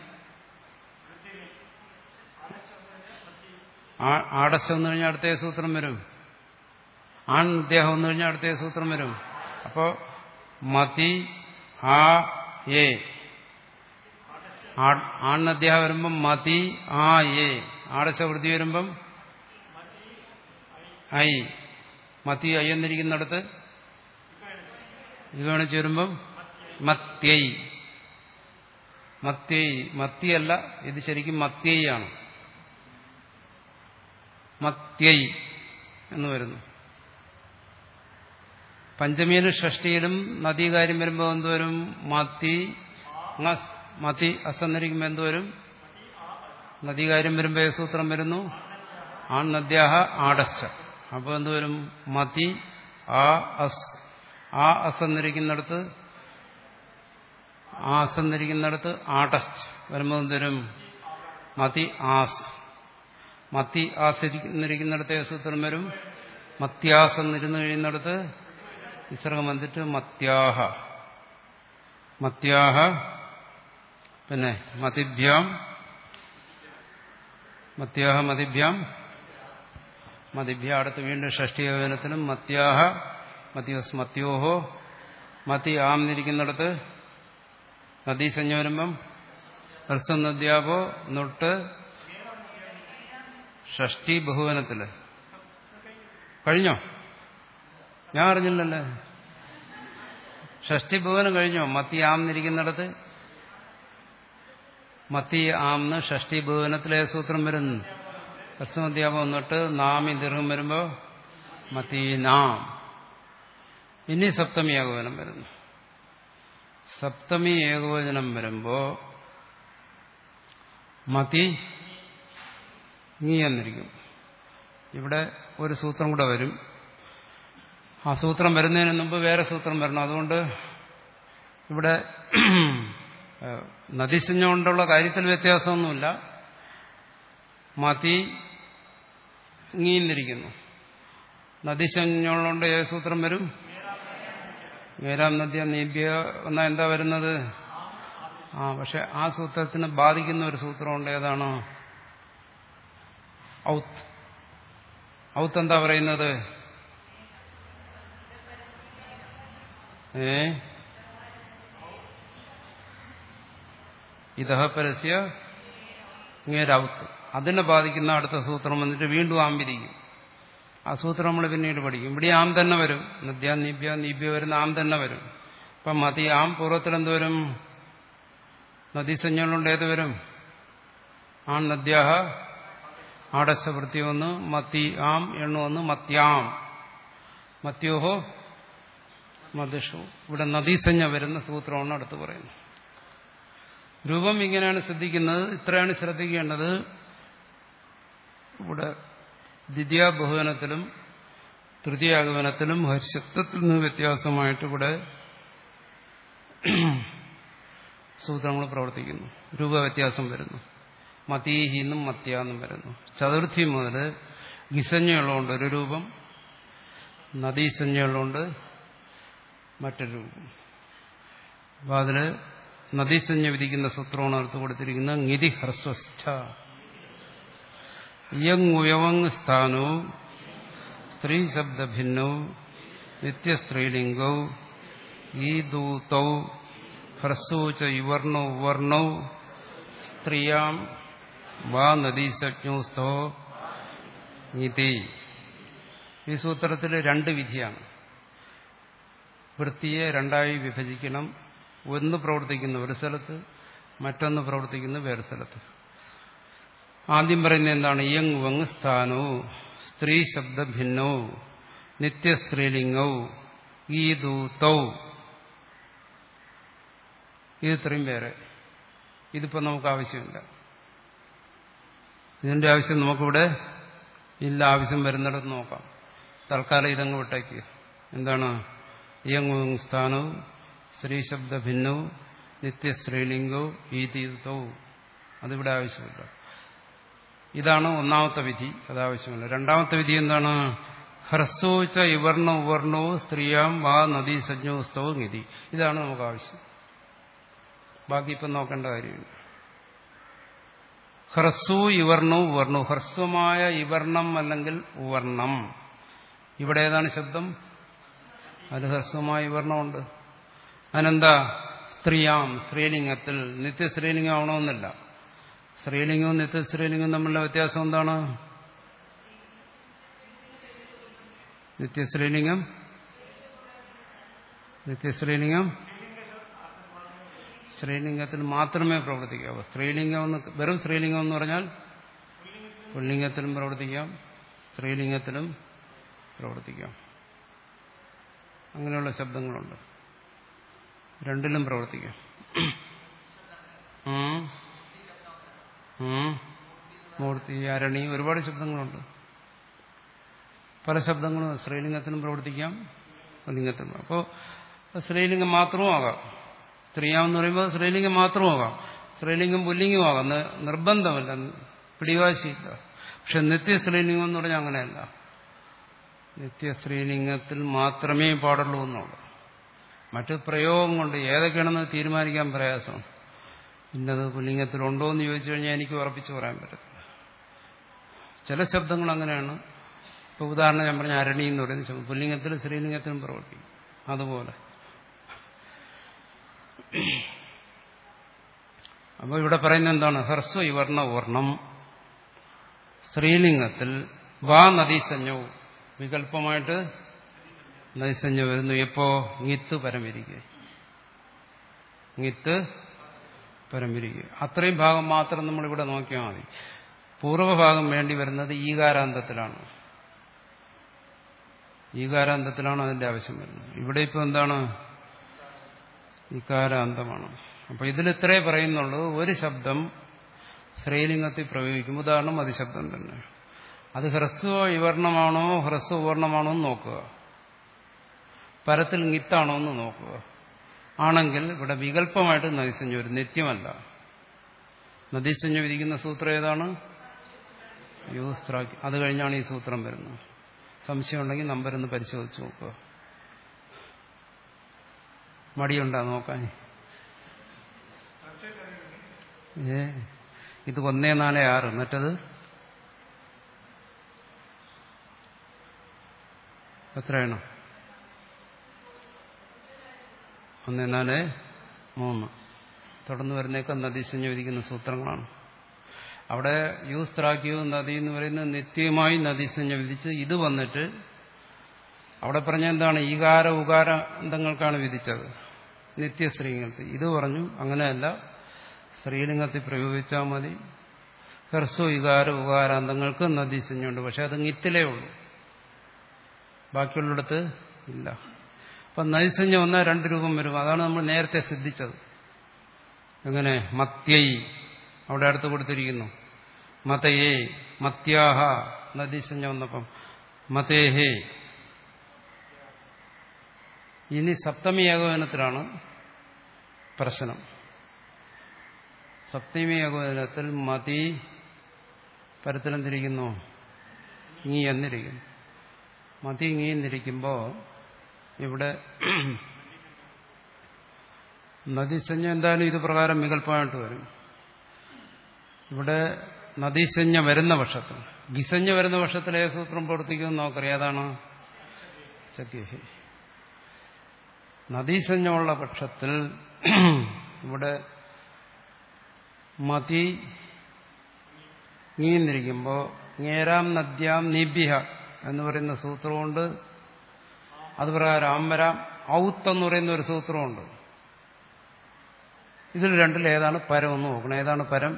ആടസ് വന്നു കഴിഞ്ഞാൽ അടുത്ത സൂത്രം വരും ആൺ അദ്ദേഹം വന്നു കഴിഞ്ഞാൽ അടുത്ത സൂത്രം വരും അപ്പോ മതി ആ ഏ ആൺ അദ്ദേഹം വരുമ്പം മതി ആ ഏ ആടസ വൃത്തി വരുമ്പം ഐ മതി ഐ എന്നിരിക്കുന്നിടത്ത് ഇത് വേണിച്ച് വരുമ്പം മത്യൈ മത്യൈ മത്തിയല്ല ഇത് ശരിക്കും മത്യൈ ആണ് മത്യൈ എന്ന് വരുന്നു പഞ്ചമിയിലും ഷഷ്ടിയിലും നദീകാര്യം വരുമ്പോൾ എന്തുവരും മത്തി മത്തി അസന്നിരിക്കുമ്പോൾ എന്തുവരും നദീകാര്യം വരുമ്പോൾ ഏ സൂത്രം വരുന്നു ആൺ നദ്യാഹ ആടശ്ച അപ്പോൾ എന്തുവരും മതി ആ അസ് ആ അസന്നിരിക്കുന്നിടത്ത് ആ അസന്നിരിക്കുന്നിടത്ത് ആടസ്റ്റ് വരുമ്പോൾ എന്തുവരും മതി ആസ് മത്തി ആസ്വദിക്കുന്നിരിക്കുന്നിടത്ത് സൂത്രം വരും മത്യാസ് എന്നിരുന്നു കഴിയുന്നിടത്ത് വിസർഗം വന്നിട്ട് മത്യാഹ മത്യാഹ പിന്നെ മതിഭ്യാം മത്യാഹ മതിഭ്യാം മതിഭ്യ അടുത്ത് വീണ്ടും ഷഷ്ടിയോജനത്തിനും മത്യാഹ മത്യോസ് മത്യോഹോ മതി ആം എന്നിരിക്കുന്നിടത്ത് നദീസഞ്ജ വരുമ്പം ഹ്രസ്വം നദ്യാപോ നൊട്ട് ഷഷ്ടി ബഹുവനത്തില് കഴിഞ്ഞോ ഞാൻ അറിഞ്ഞില്ലല്ലേ ഷഷ്ടി ബഹുവനം കഴിഞ്ഞോ മത്തി ആംന്നിരിക്കുന്നിടത്ത് മത്തി ആംന്ന് ഷഷ്ടി ബഹുവനത്തിലെ സൂത്രം വരുന്നു ഹ്രസ്വമധ്യാപം വന്നിട്ട് നാമി ദീർഘം വരുമ്പോ മത്തി നാം ഇനി സപ്തമി ഏകോചനം വരുന്നു സപ്തമി ഏകോചനം വരുമ്പോ മതി നീ എന്നിരിക്കും ഇവിടെ ഒരു സൂത്രം കൂടെ വരും ആ സൂത്രം വരുന്നതിന് മുമ്പ് വേറെ സൂത്രം വരണം അതുകൊണ്ട് ഇവിടെ നദീസഞ്ജ കൊണ്ടുള്ള കാര്യത്തിൽ വ്യത്യാസമൊന്നുമില്ല മതി നീന്നിരിക്കുന്നു നദീസഞ്ജുള്ളതുകൊണ്ട് ഏത് സൂത്രം വരും ഏരാം നദ്യ നീബ്യ എന്നാ എന്താ വരുന്നത് ആ പക്ഷെ ആ സൂത്രത്തിന് ബാധിക്കുന്ന ഒരു സൂത്രമുണ്ട് ഏതാണോ ഔത്ത് ഔത്ത് എന്താ പറയുന്നത് ഏ ഇതഹ പരസ്യ ഇങ്ങേരൗത്ത് അതിനെ ബാധിക്കുന്ന അടുത്ത സൂത്രം വന്നിട്ട് വീണ്ടും ആമ്പിരിക്കും ആ സൂത്രം നമ്മൾ പിന്നീട് പഠിക്കും ഇവിടെ ആം തന്നെ വരും നദ്യ നീബ്യ നീബ്യ വരുന്ന ആം തന്നെ വരും അപ്പം മതി ആം പൂർവ്വത്തിൽ എന്ത് വരും നദീസഞ്ജകളുണ്ട് ഏത് വരും ആൺ നദ്യാഹ ആടസ വൃത്തി ഒന്ന് മത്തി ആം എണ്ണു ഒന്ന് മത്യാം മത്യോഹോ മതിഷു ഇവിടെ നദീസഞ്ജ വരുന്ന സൂത്രമാണ് അടുത്ത് പറയുന്നത് രൂപം ഇങ്ങനെയാണ് ശ്രദ്ധിക്കുന്നത് ഇത്രയാണ് ശ്രദ്ധിക്കേണ്ടത് ഇവിടെ ദ്വിതീയ ബഹുവനത്തിലും തൃതീയാഗമനത്തിലും ഹർഷത്വത്തിൽ നിന്ന് വ്യത്യാസമായിട്ട് ഇവിടെ സൂത്രങ്ങൾ പ്രവർത്തിക്കുന്നു രൂപവ്യത്യാസം വരുന്നു മതീഹി എന്നും മത്യ എന്നും വരുന്നു ചതുർത്ഥി മുതൽ ഗിസഞ്ജയുള്ളതുകൊണ്ട് ഒരു രൂപം നദീസഞ്ജയുള്ളതുകൊണ്ട് മറ്റൊരു രൂപം അപ്പം അതിൽ നദീസഞ്ജ വിധിക്കുന്ന സൂത്രമാണ് അടുത്ത് കൊടുത്തിരിക്കുന്നത് നിധി ഹ്രസ്വസ്ഥ യങ് സ്ഥാനോ സ്ത്രീ ശബ്ദഭിന്നോ നിത്യസ്ത്രീലിംഗൗ ഈ ദൂതൗ ഹ്രസ്വ ച യുവർണോ വർണൗ സ്ത്രീയാം വാ നദീസജ്ഞോസ്ഥോ നിതി ഈ സൂത്രത്തിൽ രണ്ട് വിധിയാണ് വൃത്തിയെ രണ്ടായി വിഭജിക്കണം ഒന്ന് പ്രവർത്തിക്കുന്ന ഒരു സ്ഥലത്ത് മറ്റൊന്ന് പ്രവർത്തിക്കുന്ന വേറെ സ്ഥലത്ത് ആദ്യം പറയുന്നത് എന്താണ് യങ് വങ് സ്ഥാനോ സ്ത്രീ ശബ്ദ ഭിന്നോ നിത്യസ്ത്രീലിംഗൗ ഈ ദൂതൗ ഇത് ഇത്രയും പേരെ ഇതിപ്പോ നമുക്ക് ആവശ്യമില്ല ഇതിന്റെ ആവശ്യം നമുക്കിവിടെ ഇല്ല ആവശ്യം വരുന്നിടത്ത് നോക്കാം തൽക്കാലം ഇതങ്ങ് വിട്ടേക്ക് എന്താണ് യങ് സ്ഥാനവും സ്ത്രീ ശബ്ദ ഭിന്നവും നിത്യസ്ത്രീലിംഗോ ഈതീതോ അതിവിടെ ആവശ്യമില്ല ഇതാണ് ഒന്നാമത്തെ വിധി അത് ആവശ്യമില്ല രണ്ടാമത്തെ വിധി എന്താണ് ഹ്രസ്വച്ച ഇവർണ ഉവർണോ സ്ത്രീയാം വാ നദീ സജ്ഞോസ്തവോ നിധി ഇതാണ് നമുക്ക് ആവശ്യം ബാക്കി ഇപ്പം നോക്കേണ്ട കാര്യമില്ല ഹ്രസ്വു ഇവർണു ഉവർണു ഹ്രസ്വമായ ഇവർണം അല്ലെങ്കിൽ ഉവർണം ഇവിടെ ഏതാണ് ശബ്ദം അതിൽ ഹ്രസ്വമായ ഇവർണമുണ്ട് അതിനെന്താ സ്ത്രീയാം സ്ത്രീലിംഗത്തിൽ നിത്യസ്ത്രീലിംഗമാവണമെന്നില്ല സ്ത്രീലിംഗവും നിത്യസ്ത്രീലിംഗവും തമ്മിലുള്ള വ്യത്യാസം എന്താണ് നിത്യസ്ത്രീലിംഗം നിത്യസ്ത്രീലിംഗം സ്ത്രീലിംഗത്തിൽ മാത്രമേ പ്രവർത്തിക്കാവൂ സ്ത്രീലിംഗം എന്ന് വെറും സ്ത്രീലിംഗം എന്ന് പറഞ്ഞാൽ പുല്ലിംഗത്തിലും പ്രവർത്തിക്കാം സ്ത്രീലിംഗത്തിലും പ്രവർത്തിക്കാം അങ്ങനെയുള്ള ശബ്ദങ്ങളുണ്ട് രണ്ടിലും പ്രവർത്തിക്കാം ഉം. ഉം. മൂർത്തി അരണി ഒരുപാട് ശബ്ദങ്ങളുണ്ട് പല ശബ്ദങ്ങളും സ്ത്രീലിംഗത്തിനും പ്രവർത്തിക്കാം ലിംഗത്തിനും അപ്പോൾ സ്ത്രീലിംഗം മാത്രവും ആകാം സ്ത്രീയാവെന്ന് പറയുമ്പോൾ സ്ത്രീലിംഗം മാത്രവും ആകാം സ്ത്രീലിംഗം പുല്ലിംഗം ആകാം നി- നിർബന്ധമല്ല പിടിവാശിയില്ല പക്ഷെ നിത്യ സ്ത്രീലിംഗം എന്ന് പറഞ്ഞാൽ അങ്ങനെയല്ല നിത്യ സ്ത്രീലിംഗത്തിൽ മാത്രമേ പാടുള്ളൂ എന്നുള്ളൂ മറ്റു പ്രയോഗം കൊണ്ട് ഏതൊക്കെയാണെന്ന് തീരുമാനിക്കാൻ പ്രയാസം ഇന്നത് പുല്ലിംഗത്തിലുണ്ടോ എന്ന് ചോദിച്ചു കഴിഞ്ഞാൽ എനിക്ക് ഉറപ്പിച്ച് പറയാൻ പറ്റത്തില്ല ചില ശബ്ദങ്ങൾ അങ്ങനെയാണ് ഇപ്പോൾ ഉദാഹരണം ഞാൻ പറഞ്ഞ അരണി എന്ന് പറയുന്ന ശബ്ദം പുല്ലിംഗത്തിലും സ്ത്രീലിംഗത്തിലും പ്രവർത്തിക്കും അതുപോലെ അപ്പോൾ ഇവിടെ പറയുന്നത് എന്താണ് ഹ്രസ്വ ഇവർണ വർണ്ണം സ്ത്രീലിംഗത്തിൽ വാ നദീസഞ്ജവും വികല്പമായിട്ട് നദീസഞ്ജ വരുന്നു എപ്പോങ്ങിത്ത് പരമിരിക്കുകങ്ങിത്ത് പരമിരിക്കുക അത്രയും ഭാഗം മാത്രം നമ്മളിവിടെ നോക്കിയാൽ മതി പൂർവ്വഭാഗം വേണ്ടി വരുന്നത് ഈകാരാന്തത്തിലാണ് ഈകാരാന്തത്തിലാണ് അതിന്റെ ആവശ്യം വരുന്നത് ഇവിടെ ഇപ്പോൾ എന്താണ് ഇകാരാന്തമാണ് അപ്പൊ ഇതിൽ ഇത്രേ പറയുന്നുള്ളൂ ഒരു ശബ്ദം സ്ത്രീലിംഗത്തിൽ പ്രയോഗിക്കും ഉദാഹരണം അതിശബ്ദം തന്നെ അത് ഹ്രസ്വ വിവർണമാണോ ഹ്രസ്വ വർണ്ണമാണോ എന്ന് നോക്കുക പരത്തിൽ നിത്താണോ എന്ന് നോക്കുക ആണെങ്കിൽ ഇവിടെ വികല്പമായിട്ട് നദീസഞ്ജ ഒരു നിത്യമല്ല നദീസഞ്ജ വിധിക്കുന്ന സൂത്രം ഏതാണ് യൂസ്ത്രാക്കി അത് കഴിഞ്ഞാണ് ഈ സൂത്രം വരുന്നത് സംശയം ഉണ്ടെങ്കിൽ നമ്പർ ഒന്ന് പരിശോധിച്ച് നോക്കുക മടിയുണ്ടാ നോക്കാൻ ഏ ഇത് ഒന്നേ നാല് ആറ് മറ്റത് എത്രയാണ് ഒന്നേ നാല് മൂന്ന് തുടർന്ന് വരുന്നേക്ക് നദീസഞ്ജ വിധിക്കുന്ന സൂത്രങ്ങളാണ് അവിടെ യൂസ്ത്രാക്കിയോ നദി എന്ന് പറയുന്നത് നിത്യമായി നദീസഞ്ജ വിധിച്ച് ഇത് വന്നിട്ട് അവിടെ പറഞ്ഞ എന്താണ് ഈകാര ഉകാര അന്തങ്ങൾക്കാണ് വിധിച്ചത് നിത്യസ്ത്രീലിംഗത്തിൽ ഇത് പറഞ്ഞു അങ്ങനെയല്ല സ്ത്രീലിംഗത്തിൽ പ്രയോഗിച്ചാൽ മതി ഹ്രസ്വ വികാര ഉകാരാന്തങ്ങൾക്ക് നദീസഞ്ജുണ്ട് പക്ഷെ അത് നിത്തിലേ ഉള്ളൂ ബാക്കിയുള്ളിടത്ത് ഇല്ല അപ്പം നൈസഞ്ജ വന്നാൽ രണ്ട് രൂപം വരും അതാണ് നമ്മൾ നേരത്തെ സിദ്ധിച്ചത് എങ്ങനെ മത്യൈ അവിടെ അടുത്ത് കൊടുത്തിരിക്കുന്നു മതയേ മത്യാഹ നദീസഞ്ജ വന്നപ്പം മതേഹേ ഇനി സപ്തമി ഏകോപനത്തിലാണ് പ്രശ്നം സപ്തമി ഏകോപനത്തിൽ മതി പരത്തിലെന്തിരിക്കുന്നു ഇങ്ങി എന്നിരിക്കുന്നു മതി ഇങ്ങി എന്നിരിക്കുമ്പോൾ ഇവിടെ നദീസഞ്ജ എന്തായാലും ഇത് പ്രകാരം വികല്പമായിട്ട് വരും ഇവിടെ നദീസഞ്ജ വരുന്ന പക്ഷത്തിൽ ഗിസഞ്ജ വരുന്ന പക്ഷത്തിൽ ഏത് സൂത്രം പ്രവർത്തിക്കുമെന്ന് നോക്കറിയാം ഏതാണ് സഖ്യഹി നദീസഞ്ജമുള്ള പക്ഷത്തിൽ ഇവിടെ മതി നീന്നിരിക്കുമ്പോൾ ഞേരാം നദ്യാം നിബ്യഹ എന്ന് പറയുന്ന സൂത്രമുണ്ട് അത് പ്രകാരം അമ്പരാം ഔത്ത് എന്ന് പറയുന്ന ഒരു സൂത്രമുണ്ട് ഇതിൽ രണ്ടിൽ ഏതാണ് പരം എന്ന് നോക്കണം ഏതാണ് പരം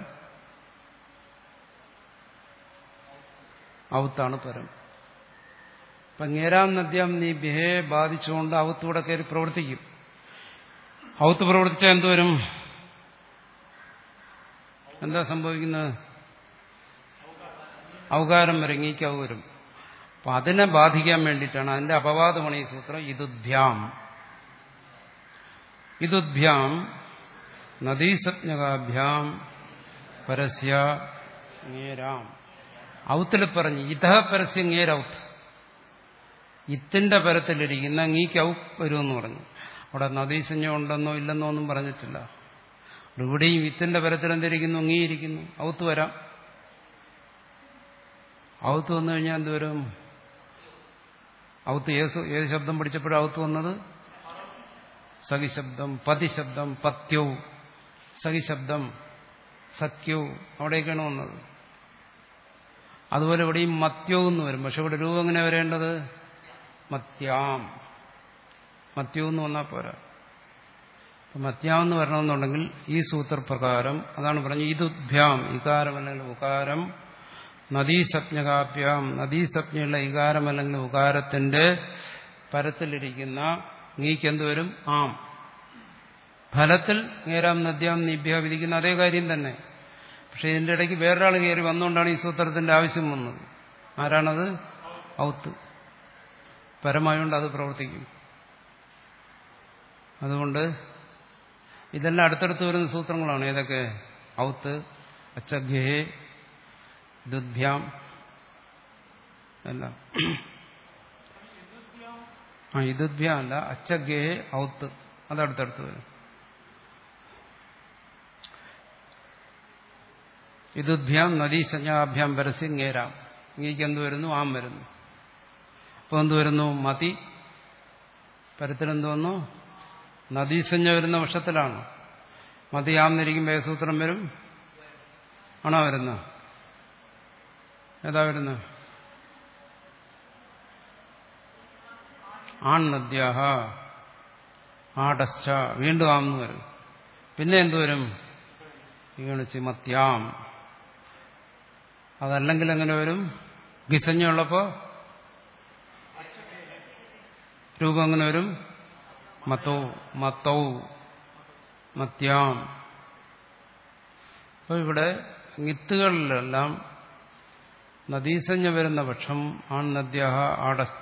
ഔത്താണ് പരം അപ്പൊ ഞേരാം നദ്യാം നീ ബിഹയെ ബാധിച്ചുകൊണ്ട് ഔത്തൂടെ കയറി പ്രവർത്തിക്കും ഔത്ത് പ്രവർത്തിച്ചാൽ എന്തുവരും എന്താ സംഭവിക്കുന്നത് ഔകാരം വരങ്ങിക്കാവ് വരും അപ്പൊ അതിനെ ബാധിക്കാൻ വേണ്ടിയിട്ടാണ് അതിന്റെ അപവാദമാണ് ഈ സൂത്രം ഇതുഭ്യാം ഇതുഭ്യാം നദീസജ്ഞകാഭ്യാം പരസ്യ ngേരാം ഔത്തിൽ പറഞ്ഞ് ഇതഹ പരസ്യ ngേരൗത്ത് ഇത്തിന്റെ പരത്തിലിരിക്കുന്ന ngീക്ക് ഔ വരുമെന്ന് പറഞ്ഞു അവിടെ നദീസഞ്ജം ഉണ്ടെന്നോ ഇല്ലെന്നോ ഒന്നും പറഞ്ഞിട്ടില്ല ഇവിടെയും വിത്തിന്റെ പരത്തിൽ എന്തിരിക്കുന്നു അംഗീകരിക്കുന്നു ഔത്ത് വരാം ഔത്ത് വന്നു കഴിഞ്ഞാൽ എന്തുവരും ഔത്ത് ഏത് ഏത് ശബ്ദം പഠിച്ചപ്പോഴും ഔത്ത് വന്നത് സഖിശബ്ദം പതിശബ്ദം പത്യവും സഖിശബ്ദം സഖ്യവും അവിടേക്കാണ് വന്നത് അതുപോലെ ഇവിടെയും മത്യവും എന്ന് വരും പക്ഷെ ഇവിടെ രൂപം എങ്ങനെ വരേണ്ടത് മത്യാം മത്യവും എന്ന് വന്നാൽ പോരാ മത്യാമെന്ന് വരണമെന്നുണ്ടെങ്കിൽ ഈ സൂത്രപ്രകാരം അതാണ് പറഞ്ഞത് ഇതുഭ്യാം ഇകാരം അല്ലെങ്കിൽ ഉകാരം നദീസപ്ഞകാഭ്യാം നദീസപ്ഞയുള്ള ഇകാരം അല്ലെങ്കിൽ ഉകാരത്തിന്റെ പരത്തിലിരിക്കുന്ന നീക്ക് എന്തുവരും ആം ഫലത്തിൽ നേരാം നദ്യാം നിഭ്യ വിധിക്കുന്ന അതേ കാര്യം തന്നെ പക്ഷെ ഇതിന്റെ ഇടയ്ക്ക് വേറൊരാൾ കയറി വന്നുകൊണ്ടാണ് ഈ സൂത്രത്തിന്റെ ആവശ്യം വന്നത് ആരാണത് ഔത്ത് പരമായോണ്ട് അത് പ്രവർത്തിക്കും അതുകൊണ്ട് ഇതെല്ലാം അടുത്തടുത്ത് വരുന്ന സൂത്രങ്ങളാണ് ഏതൊക്കെ ഔത്ത് അച്ചഭ്യേ ദുദ്ഭ്യാം എല്ലാം ആ ഇതുദ്ഭ്യാം അല്ല അച്ചഗേ ഔത്ത് അതടുത്തടുത്ത് വരും ഇതുദ്ഭ്യാം നദീസഞ്ജാഭ്യാം പരസ്യം ngേരാം ഇങ്ങേക്ക് എന്ത് വരുന്നു ആം വരുന്നു അപ്പോൾ എന്ത് വരുന്നു മതി പരത്തിലെന്ത് വന്നു നദീസഞ്ജ വരുന്ന വർഷത്തിലാണ് മതി ആംന്നിരിക്കുമ്പോൾ ഏസൂത്രം വരും ആണോ വരുന്നത് ഏതാ വരുന്നത് ആൺ നദ്യാഹ ആടശ്ച വീണ്ടും ആം എന്ന് വരും പിന്നെ എന്തുവരും ഈണിച്ച് മത്യാം അതല്ലെങ്കിൽ എങ്ങനെ വരും ഗിസഞ്ഞുള്ളപ്പോ രൂപം എങ്ങനെ വരും മത്തോ മത്തൗ മത്യാം അപ്പോൾ ഇവിടെ മിത്തുകളിലെല്ലാം നദീസഞ്ജ വരുന്ന പക്ഷം ആൺ നദ്യാഹ ആടസ്ഥ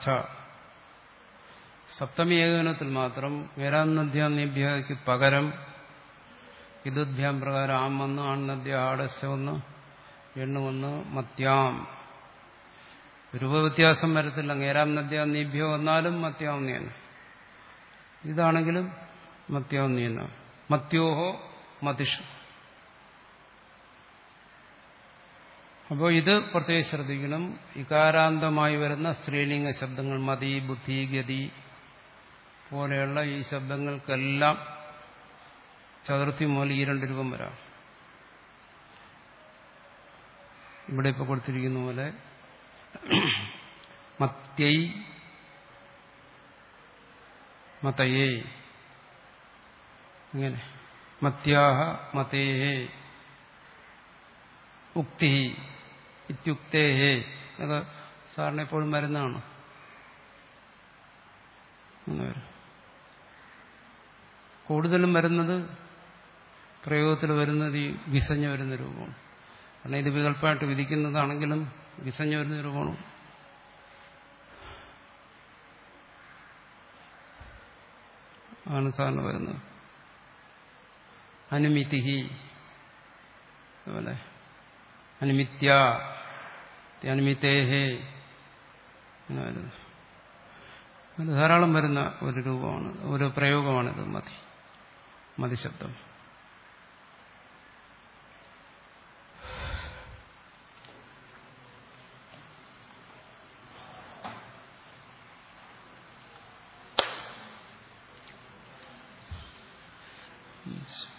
സപ്തമി ഏകദിനത്തിൽ മാത്രം വേരാം നദ്യാം നിഭ്യക്ക് പകരം ഇതുദ്ഭ്യാം പ്രകാരം ആം വന്ന് ആൺ നദ്യ ആടസ്ഥ വന്ന് എണ്ണു വന്ന് മത്യാം രൂപവ്യത്യാസം വരത്തില്ല നേരാം നദ്യാം നിഭ്യോ വന്നാലും മത്യാവുന്നതാണ് ഇതാണെങ്കിലും മത്യാവുന്നതാണ് മത്യോഹോ മതിഷു അപ്പോൾ ഇത് പ്രത്യേകം ശ്രദ്ധിക്കണം ഇകാരാന്തമായി വരുന്ന സ്ത്രീലിംഗ ശബ്ദങ്ങൾ മതി ബുദ്ധി ഗതി പോലെയുള്ള ഈ ശബ്ദങ്ങൾക്കെല്ലാം ചതുർത്ഥി മൂലം ഈ രണ്ട് രൂപം വരാം ഇവിടെ ഇപ്പോൾ കൊടുത്തിരിക്കുന്ന പോലെ മത്യൈ മതയേ ഇങ്ങനെ മത്യാഹ മതേഹേ ഉക്തി ഇത്യുക്തേഹേ എന്നൊക്കെ സാറിന് എപ്പോഴും വരുന്നതാണ് കൂടുതലും വരുന്നത് പ്രയോഗത്തിൽ വരുന്നത് ഈ വിസഞ്ഞ വരുന്ന രൂപമാണ് കാരണം ഇത് വികല്പമായിട്ട് വിധിക്കുന്നതാണെങ്കിലും വിസഞ്ഞ വരുന്ന രൂപമാണ് ആണ് സാറിന് വരുന്നത് അനുമിതിഹി അതുപോലെ അനുമിത്യ അനുമിത്തേഹേ എന്ന് വരുന്നു അങ്ങനെ ധാരാളം വരുന്ന ഒരു രൂപമാണ് ഒരു പ്രയോഗമാണിത് മതി മതിശബ്ദം Yes.